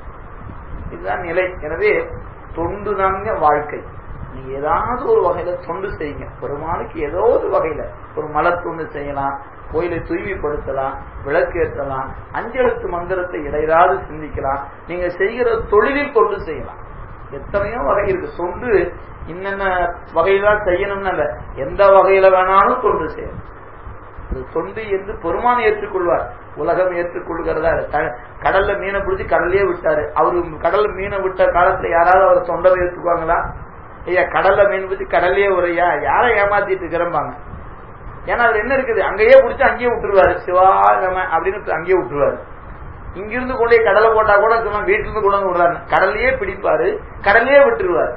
இதுதான் நிலை எனவே தொண்டு தாங்க வாழ்க்கை நீங்க ஏதாவது ஒரு வகையில தொண்டு செய்யுங்க பெருமாளுக்கு ஏதோ ஒரு வகையில ஒரு மலர் தொண்டு செய்யலாம் கோயிலை தூய்மைப்படுத்தலாம் விளக்கேற்றலாம் அஞ்செழுத்து மந்திரத்தை இடையராது சிந்திக்கலாம் நீங்க செய்கிற தொழிலில் கொண்டு செய்யலாம் எத்தனையோ வகை இருக்கு தொண்டு இன்னென்ன வகையில செய்யணும்னு இல்ல எந்த வகையில வேணாலும் தொண்டு செய்யணும் தொண்டு என்று பெருமான் ஏற்றுக்கொள்வார் உலகம் ஏற்றுக்கொள்கிறதா கடல்ல மீனை பிடிச்சி கடல்லே விட்டாரு அவரு கடல்ல மீனை விட்ட காலத்துல யாராவது அவர் தொண்டரை ஏற்றுக்குவாங்களா ஐயா கடல்ல மீன் பிடிச்சி கடல்லே உரையா யாரை ஏமாத்திட்டு இருக்கிறம்பாங்க ஏன்னா அதுல என்ன இருக்குது அங்கேயே பிடிச்சி அங்கேயே விட்டுருவாரு சிவாகம அப்படின்னு அங்கேயே விட்டுருவாரு இங்கிருந்து கொண்டே கடலை போட்டா கூட வீட்டுல இருந்து கொண்டு விடுறாரு கடல்லையே பிடிப்பாரு கடல்லையே விட்டுருவாரு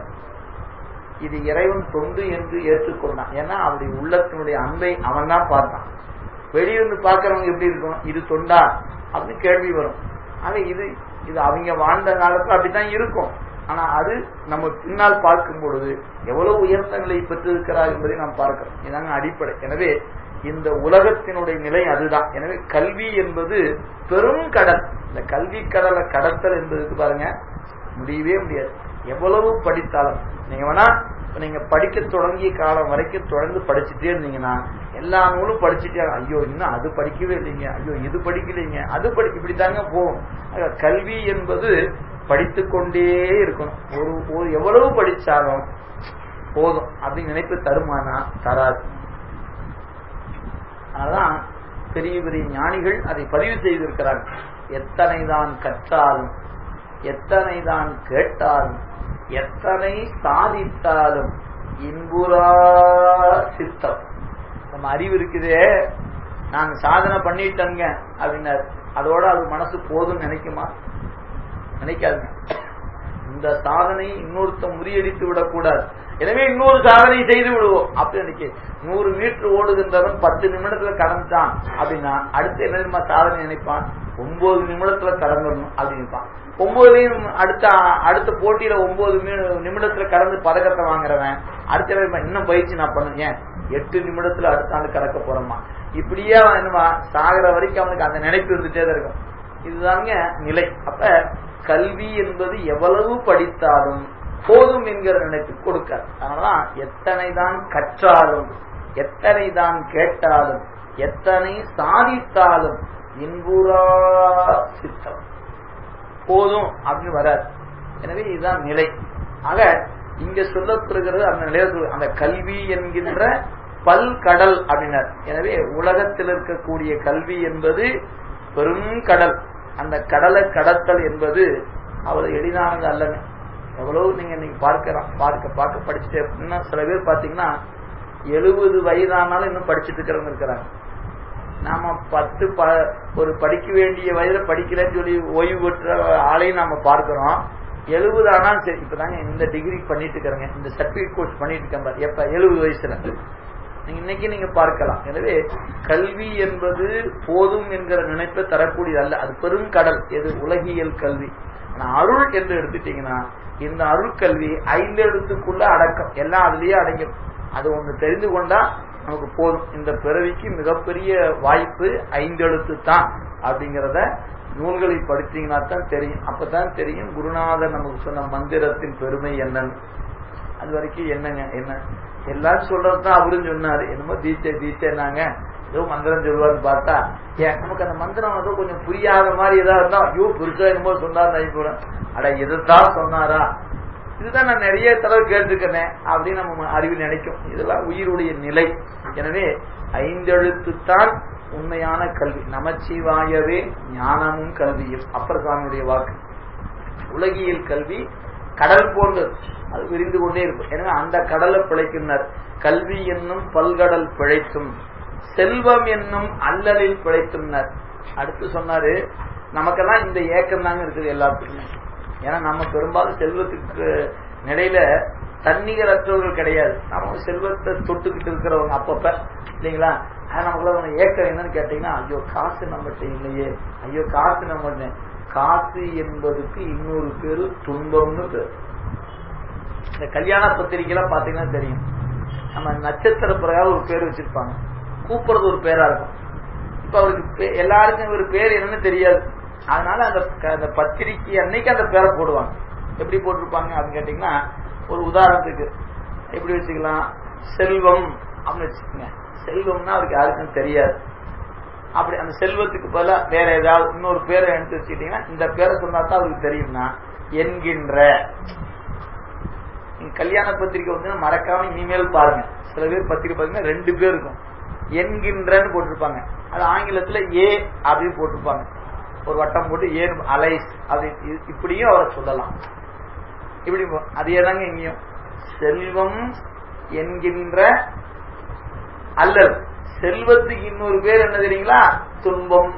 இது இறைவன் தொண்டு என்று ஏற்றுக்கொண்டான் ஏன்னா அவருடைய உள்ளத்தினுடைய அன்பை அவன் தான் பார்த்தான் வெளியிருந்து பார்க்கறவங்க எப்படி இருக்கும் இது தொண்டா அப்படின்னு கேள்வி வரும் ஆனா இது இது அவங்க வாழ்ந்த காலத்துல அப்படித்தான் இருக்கும் ஆனா அது நம்ம பின்னால் பார்க்கும் பொழுது எவ்வளவு உயர்ந்த நிலை பெற்றிருக்கிறார் என்பதை நாம் பார்க்கிறோம் இதாங்க அடிப்படை எனவே இந்த உலகத்தினுடைய நிலை அதுதான் எனவே கல்வி என்பது பெரும் கடல் இந்த கல்வி கடலை கடத்தல் என்பதுக்கு பாருங்க முடியவே முடியாது எவ்வளவு படித்தாலும் நீங்க வேணா நீங்க படிக்க தொடங்கிய காலம் வரைக்கும் தொடர்ந்து படிச்சுட்டே இருந்தீங்கன்னா எல்லா நூலும் படிச்சுட்டே ஐயோ இன்னும் அது படிக்கவே இல்லைங்க ஐயோ இது படிக்கலைங்க அது படி இப்படித்தாங்க போகும் கல்வி என்பது படித்து கொண்டே இருக்கணும் ஒரு ஒரு எவ்வளவு படிச்சாலும் போதும் அப்படின்னு நினைப்பு தருமானா தராது அதனால்தான் பெரிய பெரிய ஞானிகள் அதை பதிவு செய்திருக்கிறார்கள் எத்தனை தான் கற்றாலும் எத்தனை தான் கேட்டாலும் எத்தனை சாதித்தாலும் இன்புறா சித்தம் நம்ம அறிவு இருக்குதே நான் சாதனை பண்ணிட்டேங்க அப்படின்னாரு அதோட அது மனசு போதும் நினைக்குமா நினைக்காதுங்க இந்த சாதனை இன்னொருத்த முறியடித்து விடக்கூடாது எனவே இன்னொரு சாதனை செய்து விடுவோம் அப்படி நினைக்க நூறு மீட்டர் ஓடுகின்றவன் பத்து நிமிடத்துல கடந்துட்டான் அப்படின்னா அடுத்து என்ன தெரியுமா சாதனை நினைப்பான் ஒன்பது நிமிடத்துல கடந்துடணும் அப்படின்னு நினைப்பான் ஒன்பதுலயும் அடுத்த அடுத்த போட்டியில ஒன்பது நிமிடத்துல கடந்து பதக்கத்தை வாங்குறவன் அடுத்த இன்னும் பயிற்சி நான் பண்ணுவேன் எட்டு நிமிடத்துல அடுத்த ஆண்டு கடக்க போறோமா இப்படியே அவன் என்னவா சாகிற வரைக்கும் அவனுக்கு அந்த நினைப்பு இருந்துட்டே தான் இருக்கும் இதுதாங்க நிலை அப்ப கல்வி என்பது எவ்வளவு படித்தாலும் போதும் என்கிற நினைப்பு கொடுக்காது அதனாலதான் எத்தனை தான் கற்றாலும் எத்தனை தான் கேட்டாலும் எத்தனை சாதித்தாலும் இன்புறா சித்தம் போதும் அப்படின்னு வராது எனவே இதுதான் நிலை ஆக இங்க சொல்லப்படுகிறது அந்த நிலையத்தில் அந்த கல்வி என்கின்ற பல்கடல் அப்படின்னார் எனவே உலகத்தில் இருக்கக்கூடிய கல்வி என்பது பெரும் கடல் அந்த கடலை கடத்தல் என்பது அவ்வளவு எளிதானது அல்லங்க எவ்வளவு நீங்க இன்னைக்கு பார்க்கலாம் பார்க்க பார்க்க படிச்சுட்டே இன்னும் சில பேர் பாத்தீங்கன்னா எழுபது வயதானாலும் இன்னும் படிச்சுட்டு இருக்கிறவங்க இருக்கிறாங்க நாம பத்து ஒரு படிக்க வேண்டிய வயதுல படிக்கலன்னு சொல்லி ஓய்வு பெற்ற ஆளையும் நாம பார்க்கிறோம் எழுபது ஆனாலும் சரி இப்பதாங்க இந்த டிகிரி பண்ணிட்டு இருக்கிறேங்க இந்த சர்டிபிகேட் கோர்ஸ் பண்ணிட்டு இருக்கேன் எப்ப எழுபது வயசுல நீங்க இன்னைக்கு நீங்க பார்க்கலாம் எனவே கல்வி என்பது போதும் என்கிற நினைப்பை தரக்கூடியது அல்ல அது பெருங்கடல் எது உலகியல் கல்வி ஆனா அருள் என்று எடுத்துட்டீங்கன்னா இந்த அருள் கல்வி ஐந்து எழுத்துக்குள்ள அடக்கம் எல்லாம் அதுலயே அடங்கும் அது ஒண்ணு தெரிந்து கொண்டா நமக்கு போதும் இந்த பிறவிக்கு மிகப்பெரிய வாய்ப்பு ஐந்து எழுத்து தான் அப்படிங்கிறத நூல்களை படிச்சீங்கன்னா தான் தெரியும் அப்பதான் தெரியும் குருநாதர் நமக்கு சொன்ன மந்திரத்தின் பெருமை என்னன்னு அது வரைக்கும் என்னங்க என்ன எல்லாரும் சொல்றதுதான் அவரும் சொன்னாரு என்னமோ தீச்சை தீச்சைனாங்க ஏதோ மந்திரம் சொல்லுவார்னு பார்த்தா ஏன் நமக்கு அந்த மந்திரம் ஏதோ கொஞ்சம் புரியாத மாதிரி ஏதாவது இருந்தா ஐயோ புருஷா என்னமோ சொன்னார் கூட அட இதைத்தான் சொன்னாரா இதுதான் நான் நிறைய தடவை கேட்டிருக்கேன் அப்படின்னு நம்ம அறிவில் நினைக்கும் இதெல்லாம் உயிருடைய நிலை எனவே ஐந்தெழுத்து தான் உண்மையான கல்வி நமச்சிவாயவே ஞானமும் கல்வியும் அப்பர் சுவாமியுடைய வாக்கு உலகியல் கல்வி கடல் போன்றது அது விரிந்து கொண்டே இருக்கும் எனவே அந்த கடலை பிழைக்கின்றார் கல்வி என்னும் பல்கடல் பிழைத்தும் செல்வம் என்னும் அல்லலில் பிழைத்தும்னர் அடுத்து சொன்னாரு நமக்கெல்லாம் இந்த ஏக்கம் தாங்க இருக்குது எல்லாத்துக்குமே ஏன்னா நம்ம பெரும்பாலும் செல்வத்துக்கு நிலையில தன்னிகரற்றவர்கள் கிடையாது நம்ம செல்வத்தை தொட்டுக்கிட்டு இருக்கிறவங்க அப்பப்ப இல்லைங்களா அது நமக்குள்ள ஏக்கம் என்னன்னு கேட்டீங்கன்னா ஐயோ காசு நம்மகிட்ட இல்லையே ஐயோ காசு நம்ம காசு என்பதுக்கு இன்னொரு பேரு துன்பம்னு பேரு இந்த கல்யாண பத்திரிகைலாம் பாத்தீங்கன்னா தெரியும் நம்ம நட்சத்திர பிரகாரம் ஒரு பேர் வச்சிருப்பாங்க கூப்பிடுறது ஒரு பேரா இருக்கும் இப்ப அவருக்கு எல்லாருக்கும் ஒரு பேர் என்னன்னு தெரியாது அதனால அந்த அந்த பத்திரிகை அன்னைக்கு அந்த பேரை போடுவாங்க எப்படி போட்டிருப்பாங்க அப்படின்னு கேட்டீங்கன்னா ஒரு உதாரணத்துக்கு எப்படி வச்சுக்கலாம் செல்வம் அப்படின்னு வச்சுக்கோங்க செல்வம்னா அவருக்கு யாருக்கும் தெரியாது அப்படி அந்த செல்வத்துக்கு பதிலாக வேற ஏதாவது இன்னொரு பேரை எடுத்து வச்சுக்கிட்டீங்கன்னா இந்த பேரை சொன்னா தான் அவருக்கு தெரியும்னா என்கின்ற கல்யாண பத்திரிக்கை வந்து மறக்காம இனிமேல் பாருங்க சில பேர் பத்திரிக்கை பாத்தீங்கன்னா ரெண்டு பேர் இருக்கும் என்கின்றன்னு போட்டிருப்பாங்க அது ஆங்கிலத்துல ஏ அப்படின்னு போட்டிருப்பாங்க ஒரு வட்டம் போட்டு ஏன் அலைஸ் அப்படி இப்படியும் அவரை சொல்லலாம் இப்படி அதே தாங்க இங்கேயும் செல்வம் என்கின்ற அல்லல் செல்வத்துக்கு இன்னொரு பேர் என்ன தெரியுங்களா துன்பம்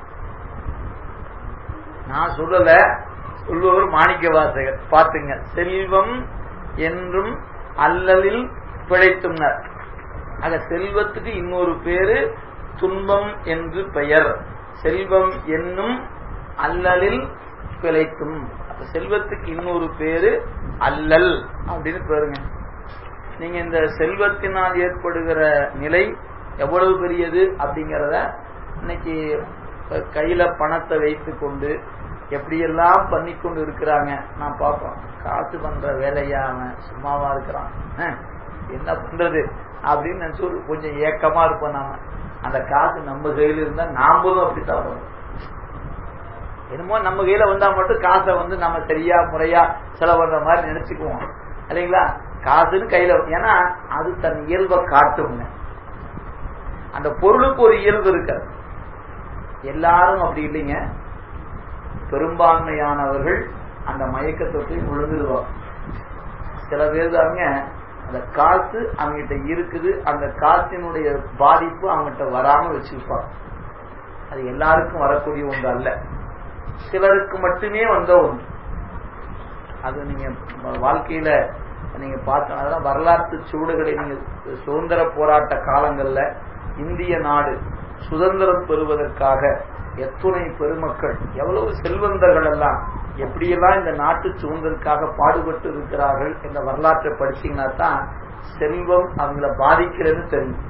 நான் சொல்லல சொல்பவர் மாணிக்க வாசகர் பாத்துங்க செல்வம் என்றும் அல்லலில் பிழைத்தும்னர் ஆக செல்வத்துக்கு இன்னொரு பேரு துன்பம் என்று பெயர் செல்வம் என்னும் அல்லலில் பிழைத்தும் அப்ப செல்வத்துக்கு இன்னொரு பேரு அல்லல் அப்படின்னு பேருங்க நீங்க இந்த செல்வத்தினால் ஏற்படுகிற நிலை எவ்வளவு பெரியது அப்படிங்கிறத இன்னைக்கு கையில பணத்தை வைத்து கொண்டு எப்படியெல்லாம் பண்ணி கொண்டு இருக்கிறாங்க நான் பார்ப்போம் காசு பண்ற வேலையா அவன் சும்மாவா இருக்கிறான் என்ன பண்றது அப்படின்னு நினைச்சு ஒரு கொஞ்சம் ஏக்கமா இருப்போம் நாம அந்த காசு நம்ம கையில இருந்தா நாமளும் அப்படித்தான் வரும் என்னமோ நம்ம கையில வந்தா மட்டும் காசை வந்து நம்ம சரியா முறையா செலவு பண்ற மாதிரி நினைச்சுக்குவோம் இல்லைங்களா காசுன்னு கையில ஏன்னா அது தன் இயல்பை காட்டுங்க அந்த பொருளுக்கு ஒரு இயல்பு இருக்காது எல்லாரும் அப்படி இல்லைங்க பெரும்பான்மையானவர்கள் அந்த மயக்கத்தை போய் விழுந்துடுவாங்க சில பேர் தாங்க அந்த காசு அவங்ககிட்ட இருக்குது அந்த காசினுடைய பாதிப்பு அவங்ககிட்ட வராம வச்சிருப்பாங்க அது எல்லாருக்கும் வரக்கூடிய ஒன்று அல்ல சிலருக்கு மட்டுமே வந்த ஒன்று அது நீங்க வாழ்க்கையில நீங்க பார்த்தோம் வரலாற்று சூடுகளை நீங்க சுதந்திர போராட்ட காலங்கள்ல இந்திய நாடு சுதந்திரம் பெறுவதற்காக எத்துணை பெருமக்கள் எவ்வளவு செல்வந்தர்கள் எல்லாம் எப்படியெல்லாம் இந்த நாட்டு சுதந்திரத்துக்காக பாடுபட்டு இருக்கிறார்கள் என்ற வரலாற்றை படிச்சீங்கன்னா தான் செல்வம் அவங்கள பாதிக்கிறது தெரியும்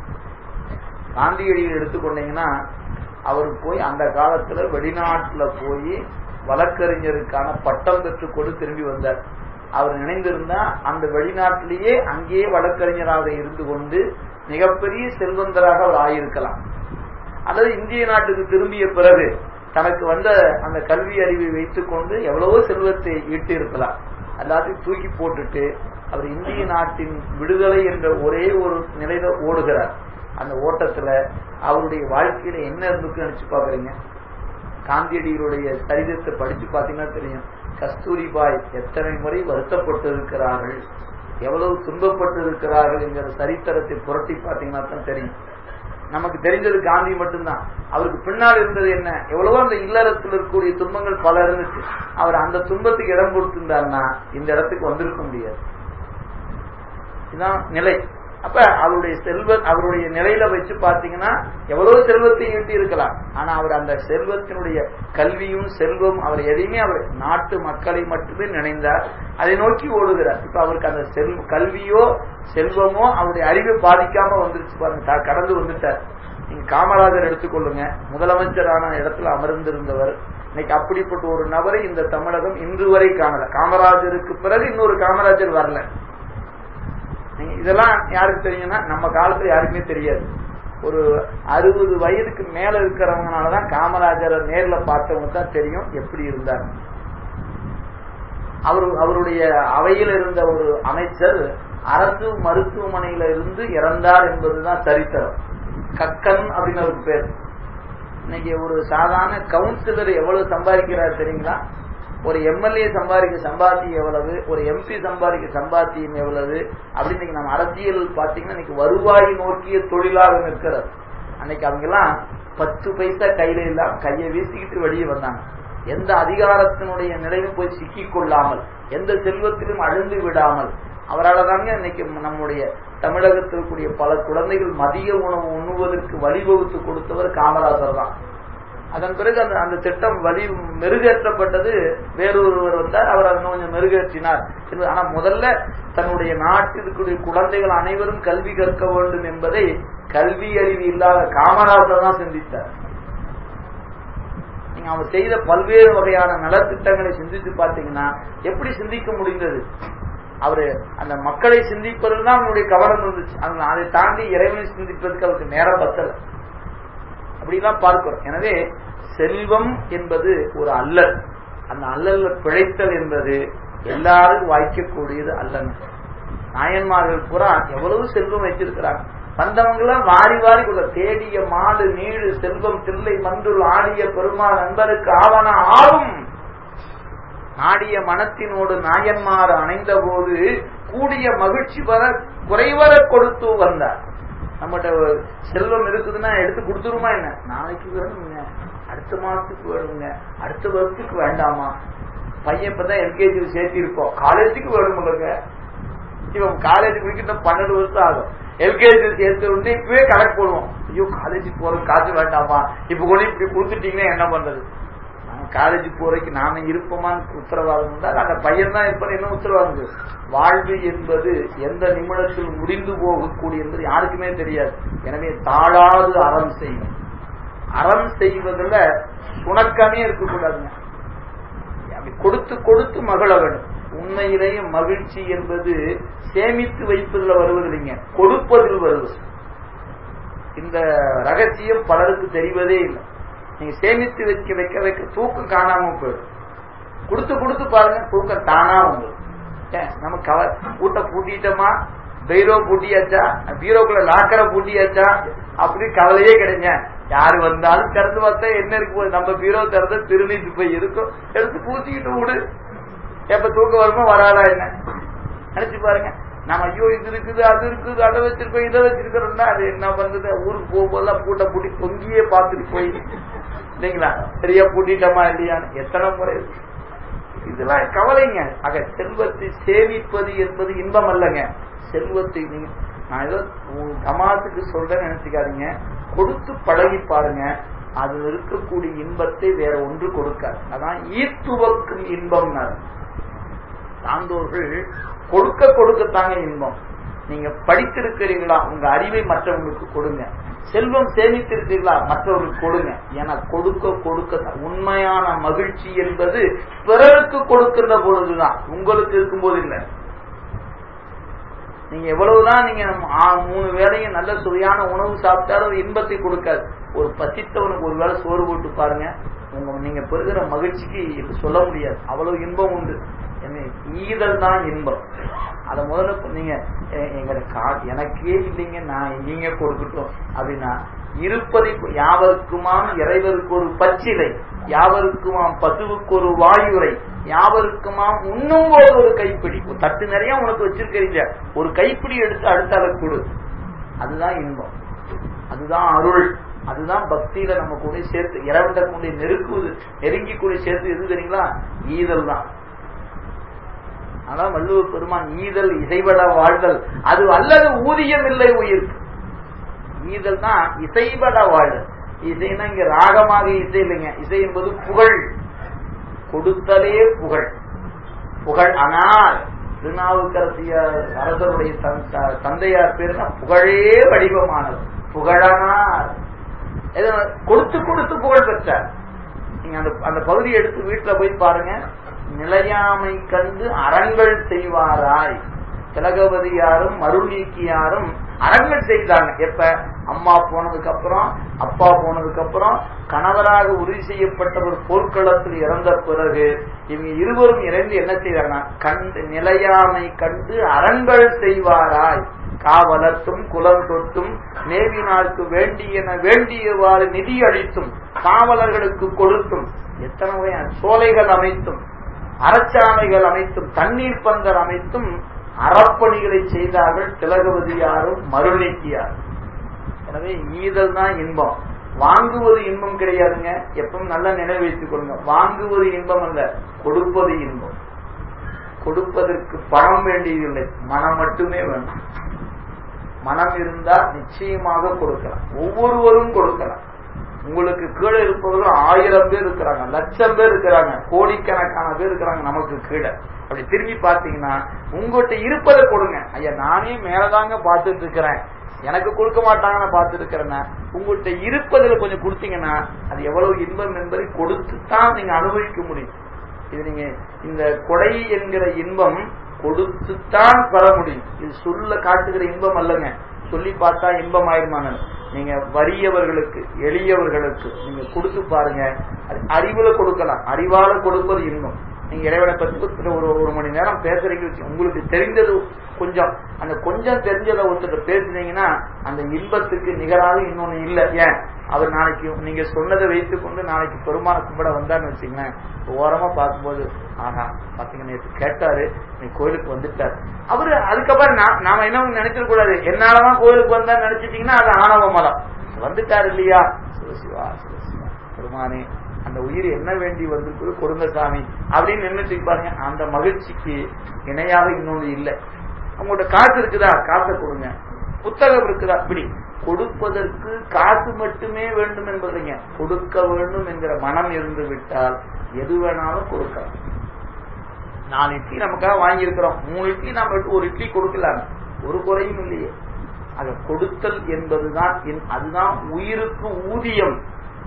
காந்தியடியை எடுத்துக்கொண்டீங்கன்னா அவர் போய் அந்த காலத்துல வெளிநாட்டுல போய் வழக்கறிஞருக்கான பட்டம் பெற்றுக்கொண்டு திரும்பி வந்தார் அவர் நினைந்திருந்தா அந்த வெளிநாட்டிலேயே அங்கேயே வழக்கறிஞராக இருந்து கொண்டு மிகப்பெரிய செல்வந்தராக அவர் ஆயிருக்கலாம் அல்லது இந்திய நாட்டுக்கு திரும்பிய பிறகு தனக்கு வந்த அந்த கல்வி அறிவை வைத்துக் கொண்டு எவ்வளவோ செல்வத்தை ஈட்டு இருக்கலாம் எல்லாத்தையும் தூக்கி போட்டுட்டு அவர் இந்திய நாட்டின் விடுதலை என்ற ஒரே ஒரு நிலையில ஓடுகிறார் அந்த ஓட்டத்துல அவருடைய வாழ்க்கையில என்ன இருந்துக்கு நினைச்சு பாக்குறீங்க காந்தியடிகளுடைய சரிதத்தை படிச்சு பாத்தீங்கன்னா தெரியும் கஸ்தூரிபாய் எத்தனை முறை வருத்தப்பட்டு இருக்கிறார்கள் எவ்வளவு துன்பப்பட்டு இருக்கிறார்கள் என்கிற சரித்திரத்தை புரட்டி பாத்தீங்கன்னா தான் தெரியும் நமக்கு தெரிஞ்சது காந்தி மட்டும்தான் அவருக்கு பின்னால் இருந்தது என்ன எவ்வளவோ அந்த இல்லறத்தில் இருக்கக்கூடிய துன்பங்கள் பல இருந்துச்சு அவர் அந்த துன்பத்துக்கு இடம் கொடுத்திருந்தாருன்னா இந்த இடத்துக்கு வந்திருக்க முடியாது இதுதான் நிலை அப்ப அவருடைய செல்வ அவருடைய நிலையில வச்சு பாத்தீங்கன்னா எவ்வளவு செல்வத்தை ஈட்டி இருக்கலாம் ஆனா அவர் அந்த செல்வத்தினுடைய கல்வியும் செல்வம் அவர் எதையுமே அவர் நாட்டு மக்களை மட்டுமே நினைந்தார் அதை நோக்கி ஓடுகிறார் இப்ப அவருக்கு அந்த செல் கல்வியோ செல்வமோ அவருடைய அறிவை பாதிக்காம வந்துருச்சு பாருங்க கடந்து வந்துட்டார் நீங்க காமராஜர் எடுத்துக்கொள்ளுங்க முதலமைச்சரான இடத்துல அமர்ந்திருந்தவர் இன்னைக்கு அப்படிப்பட்ட ஒரு நபரை இந்த தமிழகம் இன்று வரை காணல காமராஜருக்கு பிறகு இன்னொரு காமராஜர் வரல இதெல்லாம் யாருக்கு தெரியும்னா நம்ம காலத்துல யாருக்குமே தெரியாது ஒரு அறுபது வயதுக்கு மேல இருக்கிறவங்கனாலதான் காமராஜரை நேர்ல பார்த்தவங்க தான் தெரியும் எப்படி இருந்தார் அவர் அவருடைய அவையில் இருந்த ஒரு அமைச்சர் அரசு மருத்துவமனையில இருந்து இறந்தார் என்பதுதான் சரித்திரம் கக்கன் அப்படின்னு ஒரு பேர் இன்னைக்கு ஒரு சாதாரண கவுன்சிலர் எவ்வளவு சம்பாதிக்கிறார் தெரியுங்களா ஒரு எம்எல்ஏ சம்பாதிக்க சம்பாத்தியம் எவ்வளவு ஒரு எம்பி சம்பாதிக்க சம்பாத்தியம் எவ்வளவு அப்படின்னு நம்ம அரசியல் பாத்தீங்கன்னா இன்னைக்கு வருவாய் நோக்கிய தொழிலாக நிற்கிறது அன்னைக்கு அவங்க எல்லாம் பத்து பைசா கையில இல்லாம கையை வீசிக்கிட்டு வெளியே வந்தாங்க எந்த அதிகாரத்தினுடைய நிலையும் போய் சிக்கிக் கொள்ளாமல் எந்த செல்வத்திலும் அழுந்து விடாமல் அவரால் தாங்க இன்னைக்கு நம்முடைய தமிழகத்தில் கூடிய பல குழந்தைகள் மதிய உணவு உண்ணுவதற்கு வழிவகுத்து கொடுத்தவர் காமராஜர் தான் அதன் பிறகு அந்த அந்த திட்டம் வழி மெருகேற்றப்பட்டது வேறொருவர் வந்தார் அவர் அதை கொஞ்சம் மெருகேற்றினார் ஆனா முதல்ல தன்னுடைய நாட்டிற்குரிய குழந்தைகள் அனைவரும் கல்வி கற்க வேண்டும் என்பதை கல்வி அறிவு இல்லாத காமராஜர் தான் சிந்தித்தார் நீங்க அவர் செய்த பல்வேறு வகையான நலத்திட்டங்களை சிந்தித்து பார்த்தீங்கன்னா எப்படி சிந்திக்க முடிந்தது அவரு அந்த மக்களை சிந்திப்பதில் தான் அவனுடைய கவனம் இருந்துச்சு அதை தாண்டி இறைவனை சிந்திப்பதற்கு அவருக்கு நேரம் பத்தல அப்படிலாம் பார்க்கிறோம் எனவே செல்வம் என்பது ஒரு அல்லல் அந்த அல்லல்ல பிழைத்தல் என்பது எல்லாரும் வாய்க்கக்கூடியது அல்லங்க நாயன்மார்கள் பூரா எவ்வளவு செல்வம் வச்சிருக்கிறாங்க வந்தவங்க எல்லாம் வாரி வாரி கொள்ள தேடிய மாடு நீடு செல்வம் தில்லை மன்றுள் ஆடிய பெருமாள் நண்பருக்கு ஆவன ஆகும் நாடிய மனத்தினோடு நாயன்மார் அணைந்த போது கூடிய மகிழ்ச்சி வர குறைவர கொடுத்து வந்தார் நம்மகிட்ட செல்வம் இருக்குதுன்னா எடுத்து கொடுத்துருமா என்ன நாளைக்கு வேணுங்க அடுத்த மாசத்துக்கு வேணுங்க அடுத்த வருஷத்துக்கு வேண்டாமா பையன் இப்பதான் எல்கேஜி சேர்த்திருப்போம் காலேஜுக்கு வேணுமுல்லங்க இவன் காலேஜ் முடிக்கிட்ட பன்னெண்டு வருஷம் ஆகும் எல்கேஜி சேர்த்து வந்து இப்பவே கணக்கு போடுவோம் ஐயோ காலேஜுக்கு போறது காசு வேண்டாமா இப்ப கூட இப்படி கொடுத்துட்டீங்கன்னா என்ன பண்றது காலேஜ் போறதுக்கு நாம இருப்போமான்னு உத்தரவாதம் இருந்தால் அந்த பையன் தான் இருப்பது என்ன உத்தரவாதம் வாழ்வு என்பது எந்த நிமிடத்தில் முடிந்து போகக்கூடிய என்பது யாருக்குமே தெரியாது எனவே தாழாது அறம் செய்யும் அறம் செய்வதில் சுணக்கமே இருக்கக்கூடாதுங்க அப்படி கொடுத்து கொடுத்து மகள வேண்டும் உண்மையிலேயே மகிழ்ச்சி என்பது சேமித்து வைப்பதில் வருவதில்லைங்க கொடுப்பதில் வருவது இந்த ரகசியம் பலருக்கு தெரிவதே இல்லை நீங்க சேமித்து வைக்க வைக்க வைக்க தூக்கம் காணாம போயிடும் கொடுத்து கொடுத்து பாருங்க தூக்கம் தானா வந்து நம்ம கவ கூட்ட பூட்டிட்டோமா பீரோ பூட்டியாச்சா பீரோக்குள்ள லாக்கரை பூட்டியாச்சா அப்படி கவலையே கிடைங்க யாரு வந்தாலும் திறந்து பார்த்தா என்ன இருக்கு போகுது நம்ம பீரோ திறந்து திருநீட்டு போய் இருக்கும் எடுத்து பூச்சிக்கிட்டு விடு எப்ப தூக்கம் வருமோ வராதா என்ன நினைச்சு பாருங்க நம்ம ஐயோ இது இருக்குது அது இருக்குது அதை வச்சிருக்கோம் இதை வச்சிருக்கிறோம்னா அது என்ன பண்றது ஊருக்கு போகும்போதெல்லாம் பூட்டை பூட்டி பொங்கியே பார்த்துட்டு போய் இல்லைங்களா சரியா பூட்டிட்டோமா இல்லையான்னு எத்தனை முறை இதெல்லாம் கவலைங்க ஆக செல்வத்தை சேமிப்பது என்பது இன்பம் அல்லங்க செல்வத்தை நீங்க நான் ஏதோ கமாத்துக்கு சொல்றேன்னு நினைச்சுக்காதீங்க கொடுத்து பழகி பாருங்க அதில் இருக்கக்கூடிய இன்பத்தை வேற ஒன்று கொடுக்காது அதான் ஈர்த்துவக்கும் இன்பம் சான்றோர்கள் கொடுக்க கொடுக்கத்தாங்க இன்பம் நீங்க படித்திருக்கிறீங்களா உங்க அறிவை மற்றவங்களுக்கு கொடுங்க செல்வம் சேமித்திருக்கிறீர்களா மற்றவர்களுக்கு கொடுங்க ஏன்னா கொடுக்க கொடுக்க உண்மையான மகிழ்ச்சி என்பது பிறருக்கு கொடுக்கின்ற பொழுதுதான் உங்களுக்கு இருக்கும்போது இல்லை நீங்க எவ்வளவுதான் நீங்க மூணு வேளையும் நல்ல சுவையான உணவு சாப்பிட்டாலும் இன்பத்தை கொடுக்காது ஒரு பசித்தவனுக்கு ஒரு வேளை சோறு போட்டு பாருங்க உங்க நீங்க பெறுகிற மகிழ்ச்சிக்கு சொல்ல முடியாது அவ்வளவு இன்பம் உண்டு ஈதல் தான் இன்பம் அத முதல்ல நீங்க எங்க எனக்கே இல்லைங்க நான் எங்கீங்க கொடுக்கட்டும் அப்படின்னா இருப்பதை யாவருக்குமாம் இறைவருக்கு ஒரு பச்சிலை யாவருக்குமாம் பசுவுக்கு ஒரு வாயுரை யாவருக்குமாம் உண்ணும் போது ஒரு கைப்பிடி தட்டு நிறைய உனக்கு வச்சிருக்கிறீங்க ஒரு கைப்பிடி எடுத்து அடுத்த அளவு கொடு அதுதான் இன்பம் அதுதான் அருள் அதுதான் பக்தியில நம்ம கூட சேர்த்து இறைவன்ட கொண்டு நெருக்குவது நெருங்கி கூட சேர்த்து எது தெரியுங்களா ஈதல் தான் அதான் வள்ளுவர் பெருமான் ஈதல் இசைவட வாழ்தல் அது அல்லது ஊதியம் இல்லை உயிருக்கு ஈதல் தான் இசைவட வாழ்தல் இசைனா இங்க ராகமாக இசை இல்லைங்க இசை என்பது புகழ் கொடுத்தலே புகழ் புகழ் ஆனால் திருநாவுக்கரசியார் அரசருடைய தந்தையார் பேருனா புகழே வடிவமானது புகழனார் கொடுத்து கொடுத்து புகழ் பெற்றார் நீங்க அந்த அந்த பகுதியை எடுத்து வீட்டுல போய் பாருங்க நிலையாமை கண்டு அறங்கள் செய்வாராய் திலகவதியாரும் மருள் நீக்கியாரும் அறங்கள் செய்தாங்க எப்ப அம்மா போனதுக்கு அப்புறம் அப்பா போனதுக்கு அப்புறம் கணவராக உறுதி செய்யப்பட்டவர் போர்க்களத்தில் இறந்த பிறகு இவங்க இருவரும் இணைந்து என்ன செய்தாங்கன்னா கண்டு நிலையாமை கண்டு அறங்கள் செய்வாராய் காவலத்தும் குலம் தொட்டும் நேவினாருக்கு வேண்டியன வேண்டியவாறு நிதி அளித்தும் காவலர்களுக்கு கொடுத்தும் எத்தனை சோலைகள் அமைத்தும் அறச்சாலைகள் அமைத்தும் தண்ணீர் பந்தர் அமைத்தும் அறப்பணிகளை செய்தார்கள் திலகவதியாரும் மருநீக்கியார் எனவே ஈதல் தான் இன்பம் வாங்குவது இன்பம் கிடையாதுங்க எப்பவும் நல்லா நினைவு வைத்துக் கொள்ளுங்க வாங்குவது இன்பம் அல்ல கொடுப்பது இன்பம் கொடுப்பதற்கு பணம் வேண்டியதில்லை மனம் மட்டுமே வேண்டும் மனம் இருந்தா நிச்சயமாக கொடுக்கலாம் ஒவ்வொருவரும் கொடுக்கலாம் உங்களுக்கு கீழே இருப்பவர்கள் ஆயிரம் பேர் இருக்கிறாங்க லட்சம் பேர் இருக்கிறாங்க கோடிக்கணக்கான பேர் இருக்கிறாங்க நமக்கு கீழே அப்படி திரும்பி பாத்தீங்கன்னா உங்ககிட்ட இருப்பதை கொடுங்க ஐயா நானே மேலதாங்க பார்த்துட்டு இருக்கிறேன் எனக்கு கொடுக்க மாட்டாங்கன்னு பார்த்துட்டு இருக்கிறேன்னா உங்கள்கிட்ட இருப்பதில் கொஞ்சம் கொடுத்தீங்கன்னா அது எவ்வளவு இன்பம் என்பதை கொடுத்துத்தான் நீங்க அனுபவிக்க முடியும் இது நீங்க இந்த கொடை என்கிற இன்பம் கொடுத்துத்தான் பெற முடியும் இது சொல்ல காட்டுகிற இன்பம் அல்லங்க சொல்லி பார்த்தா இன்பம் ஆயிருமான நீங்க வறியவர்களுக்கு எளியவர்களுக்கு நீங்க கொடுத்து பாருங்க அது அறிவுல கொடுக்கலாம் அறிவால கொடுப்பது இன்பம் நீங்க இறைவனை பத்தி ஒரு ஒரு மணி நேரம் பேசுறீங்க வச்சு உங்களுக்கு தெரிஞ்சது கொஞ்சம் அந்த கொஞ்சம் தெரிஞ்சதை ஒருத்தர் பேசுனீங்கன்னா அந்த இன்பத்துக்கு நிகராக இன்னொன்னு இல்லை ஏன் அவர் நாளைக்கு நீங்க சொன்னதை வைத்துக் கொண்டு நாளைக்கு பெருமான கும்பிட வந்தான்னு வச்சுங்களேன் ஓரமா பார்க்கும்போது ஆஹா பாத்தீங்கன்னா நேற்று கேட்டாரு நீ கோயிலுக்கு வந்துட்டார் அவரு அதுக்கப்புறம் நாம என்ன நினைச்சிட கூடாது என்னாலதான் கோயிலுக்கு வந்தா நினைச்சிட்டீங்கன்னா அது ஆணவ மலம் வந்துட்டார் இல்லையா சிவசிவா சிவசிவா பெருமானே அந்த உயிர் என்ன வேண்டி வந்திருக்குது கொடுங்க சாமி அப்படின்னு நின்றுட்டு பாருங்க அந்த மகிழ்ச்சிக்கு இணையாக இன்னொன்று இல்லை உங்கள்ட்ட காசு இருக்குதா காசை கொடுங்க புத்தகம் இருக்குதா இப்படி கொடுப்பதற்கு காசு மட்டுமே வேண்டும் என்பதைங்க கொடுக்க வேண்டும் என்கிற மனம் இருந்து விட்டால் எது வேணாலும் கொடுக்கலாம் நாலு இட்லி நமக்காக வாங்கியிருக்கிறோம் மூணு இட்லி நம்ம ஒரு இட்லி கொடுக்கலாம் ஒரு குறையும் இல்லையே ஆக கொடுத்தல் என்பதுதான் அதுதான் உயிருக்கு ஊதியம்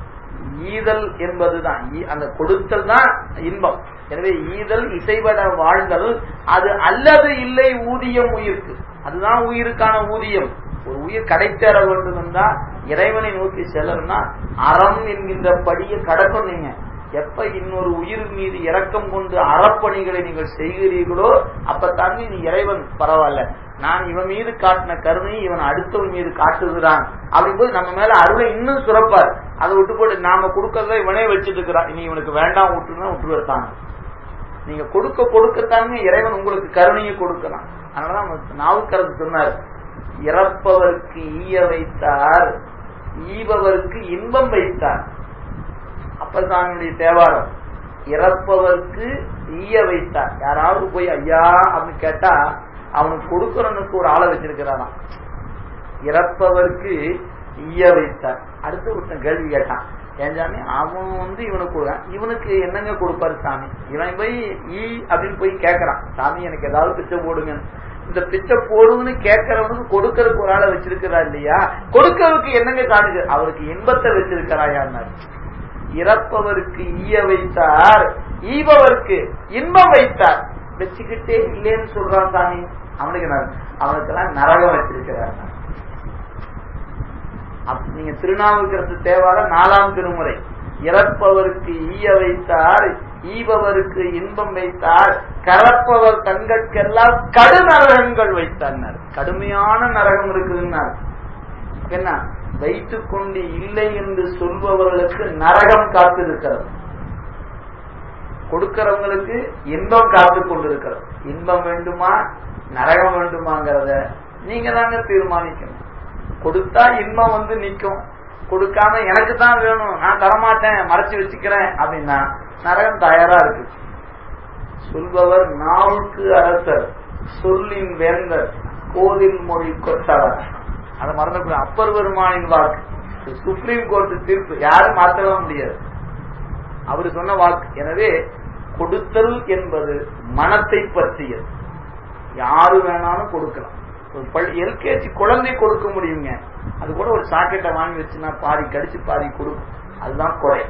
ஈதல் என்பதுதான் அந்த கொடுத்தல் தான் இன்பம் எனவே ஈதல் இசைவட வாழ்தல் அது அல்லது இல்லை ஊதியம் உயிருக்கு அதுதான் உயிருக்கான ஊதியம் ஒரு உயிர் கடை சேர வேண்டும் என்றா இறைவனை நோக்கி செல்லணும்னா அறம் என்கின்ற படியை கடக்கும் நீங்க எப்ப இன்னொரு உயிர் மீது இரக்கம் கொண்டு அறப்பணிகளை நீங்கள் செய்கிறீர்களோ அப்பத்தாங்க நீ இறைவன் பரவாயில்ல நான் இவன் மீது காட்டின கருணை இவன் அடுத்தவன் மீது காட்டுகிறான் அப்படிங்கும்போது நம்ம மேல அருளை இன்னும் சுரப்பார் அதை விட்டு போட்டு நாம கொடுக்கறத இவனே வச்சுட்டு இருக்கிறான் இனி இவனுக்கு வேண்டாம் விட்டுனா விட்டுருத்தான் நீங்க கொடுக்க கொடுக்கத்தாங்க இறைவன் உங்களுக்கு கருணையை கொடுக்கலாம் அதனாலதான் நாவுக்கரசு சொன்னார் இறப்பவருக்கு ஈய வைத்தார் ஈபவருக்கு இன்பம் வைத்தார் அப்பசாமியுடைய தேவாரம் இறப்பவருக்கு ஈய வைத்தார் யாராவது போய் ஐயா அப்படின்னு கேட்டா அவனுக்கு கொடுக்கறனுக்கு ஒரு ஆளை வச்சிருக்கிறாராம் இறப்பவருக்கு ஈய வைத்தார் அடுத்து ஒருத்தன் கேள்வி கேட்டான் ஏன் சாமி அவன் வந்து இவனுக்கு கொடுக்கான் இவனுக்கு என்னங்க கொடுப்பாரு சாமி இவன் போய் ஈ அப்படின்னு போய் கேட்கறான் சாமி எனக்கு ஏதாவது பிச்சை போடுங்க இந்த பிச்சை போடுங்கன்னு கேட்கறவனுக்கு கொடுக்கறதுக்கு ஒரு ஆளை வச்சிருக்கிறா இல்லையா கொடுக்கறதுக்கு என்னங்க சாமி அவருக்கு இன்பத்தை வச்சிருக்கிறாயான்னாரு இறப்பவருக்கு ஈய வைத்தார் ஈபவருக்கு இன்பம் வைத்தார் வச்சுக்கிட்டே இல்லேன்னு சொல்றான் சாமி அவனுக்கு அவனுக்கெல்லாம் நரகம் வச்சிருக்கிறார் நீங்க திருநாவுக்கரசு தேவார நாலாம் திருமுறை இறப்பவருக்கு ஈய வைத்தார் ஈபவருக்கு இன்பம் வைத்தார் கரப்பவர் தங்கற்கெல்லாம் கடு நரகங்கள் வைத்தார் கடுமையான நரகம் இருக்குதுன்னார் என்ன வைத்துக் கொண்டு இல்லை என்று சொல்பவர்களுக்கு நரகம் காத்திருக்கிறது கொடுக்கிறவங்களுக்கு இன்பம் காத்து கொண்டிருக்கிறது இன்பம் வேண்டுமா நரகம் வேண்டுமாங்கிறத நீங்க தாங்க தீர்மானிக்கணும் கொடுத்தா இன்பம் வந்து நிக்கும் கொடுக்காம எனக்கு தான் வேணும் நான் தரமாட்டேன் மறைச்சு வச்சுக்கிறேன் அப்படின்னா நரகம் தயாரா இருக்கு சொல்பவர் நாவுக்கு அரசர் சொல்லின் வேந்தர் கோவில் மொழி கொத்தவர் அதை மறந்து அப்பர் பெருமானின் வாக்கு சுப்ரீம் கோர்ட் தீர்ப்பு யாரும் மாற்றவே முடியாது அவரு சொன்ன வாக்கு எனவே கொடுத்தல் என்பது மனத்தை பற்றியது யாரு வேணாலும் கொடுக்கலாம் எல்கேஜி குழந்தை கொடுக்க முடியுங்க அது கூட ஒரு சாக்கெட்டை வாங்கி வச்சுன்னா பாதி கடிச்சு பாதி கொடுக்கும் அதுதான் குறை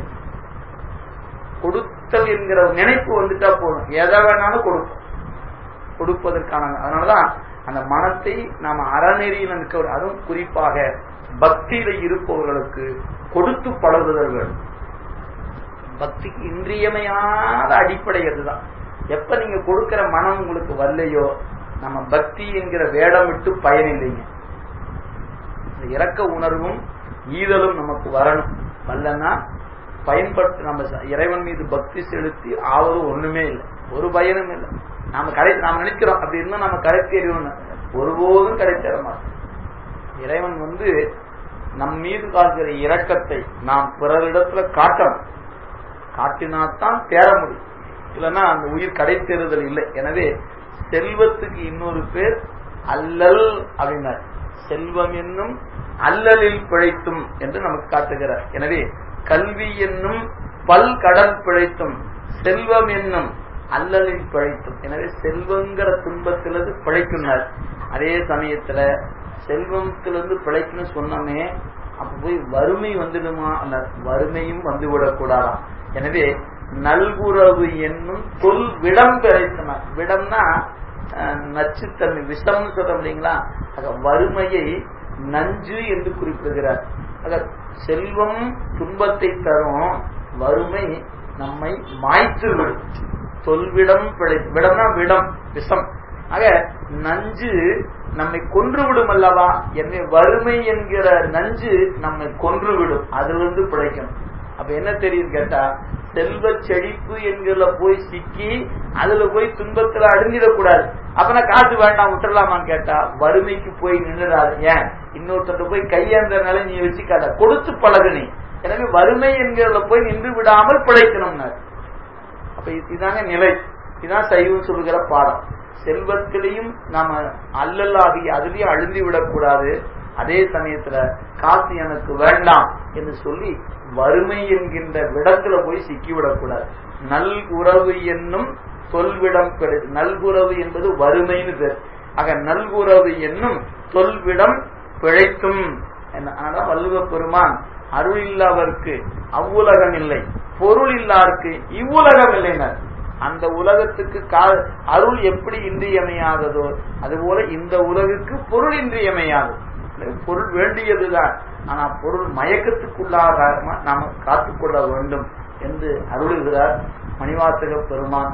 கொடுத்தல் என்கிற நினைப்பு வந்துட்டா போதும் எதை வேணாலும் கொடுக்கும் கொடுப்பதற்கான அதனாலதான் அந்த மனத்தை நாம அறநெறியில் இருக்க அதுவும் குறிப்பாக பக்தியில இருப்பவர்களுக்கு கொடுத்து பழகுதல் வேண்டும் பக்திக்கு இன்றியமையாத அடிப்படை அதுதான் எப்ப நீங்க கொடுக்கிற மனம் உங்களுக்கு வரலையோ நம்ம பக்தி என்கிற வேடம் விட்டு பயனில்லைங்க இறக்க உணர்வும் ஈதலும் நமக்கு வரணும் வரலன்னா பயன்படுத்தி நம்ம இறைவன் மீது பக்தி செலுத்தி ஆவது ஒண்ணுமே இல்லை ஒரு பயனும் இல்லை நாம கடை நாம நினைக்கிறோம் அப்படி இருந்தா நம்ம கடை தெரியும்னு ஒருபோதும் கடை தர மாட்டோம் இறைவன் வந்து நம் மீது காட்டுகிற இரக்கத்தை நாம் பிறரிடத்துல காட்டணும் காட்டினாத்தான் தேர முடியும் இல்லைன்னா அந்த உயிர் கடை தேறுதல் இல்லை எனவே செல்வத்துக்கு இன்னொரு பேர் அல்லல் அப்படின்னார் செல்வம் என்னும் அல்லலில் பிழைத்தும் என்று நமக்கு காட்டுகிறார் எனவே கல்வி என்னும் பல் கடல் பிழைத்தும் செல்வம் என்னும் அல்லலில் பிழைத்தும் எனவே செல்வங்கிற துன்பத்திலிருந்து பிழைக்குனார் அதே சமயத்துல செல்வத்திலிருந்து பிழைக்கணும் சொன்னோமே அப்ப போய் வறுமை வந்துடுமா அந்த வறுமையும் வந்துவிடக் கூடாதாம் எனவே நல்குறவு என்னும் தொல் விடம் பிழைத்தனர் விடம்னா நச்சுத்தன்மை விஷம்னு சொல்றோம் இல்லைங்களா ஆக வறுமையை நஞ்சு என்று குறிப்பிடுகிறார் ஆக செல்வம் துன்பத்தை தரும் வறுமை நம்மை மாய்த்து விடும் தொல்விடம் பிழை விடம்னா விடம் விஷம் ஆக நஞ்சு நம்மை கொன்று விடும் அல்லவா எனவே வறுமை என்கிற நஞ்சு நம்மை கொன்று விடும் அதிலிருந்து பிழைக்கணும் அப்ப என்ன தெரியும் கேட்டா செல்வ செழிப்பு என்கிற போய் சிக்கி அதுல போய் துன்பத்துல அடைஞ்சிடக்கூடாது அப்ப காசு வேண்டாம் விட்டுறலாமான்னு கேட்டா வறுமைக்கு போய் நின்றுடாது ஏன் இன்னொருத்தர் போய் கையேந்த நிலை நீ வச்சுக்காத கொடுத்து பழகு நீ எனவே வறுமை என்கிறத போய் நின்று விடாமல் பிழைக்கணும்னா அப்ப இதுதாங்க நிலை இதுதான் சைவம் சொல்லுகிற பாடம் செல்வத்திலையும் நாம அல்லல்லாகி அதுலயும் அழுந்தி விடக்கூடாது அதே சமயத்துல காசு எனக்கு வேண்டாம் என்று சொல்லி வறுமை என்கின்ற விடத்துல போய் சிக்கிவிடக்கூடாது நல் உறவு என்னும் தொல்விடம் நல்குறவு என்பது வறுமைன்னு பேர் ஆக நல்குறவு என்னும் தொல்விடம் பிழைத்தும் அதனால வள்ளுவ பெருமான் அருள் இல்லாதவர்க்கு அவ்வுலகம் இல்லை பொருள் இல்லாருக்கு இவ்வுலகம் இல்லைனர் அந்த உலகத்துக்கு அருள் எப்படி இன்றியமையாததோ அதுபோல இந்த உலகுக்கு பொருள் இன்றியமையாது பொருள் வேண்டியதுதான் ஆனா பொருள் மயக்கத்துக்குள்ளாக நாம காத்துக்கொள்ள வேண்டும் என்று அருளுகிறார் மணிவாசக பெருமான்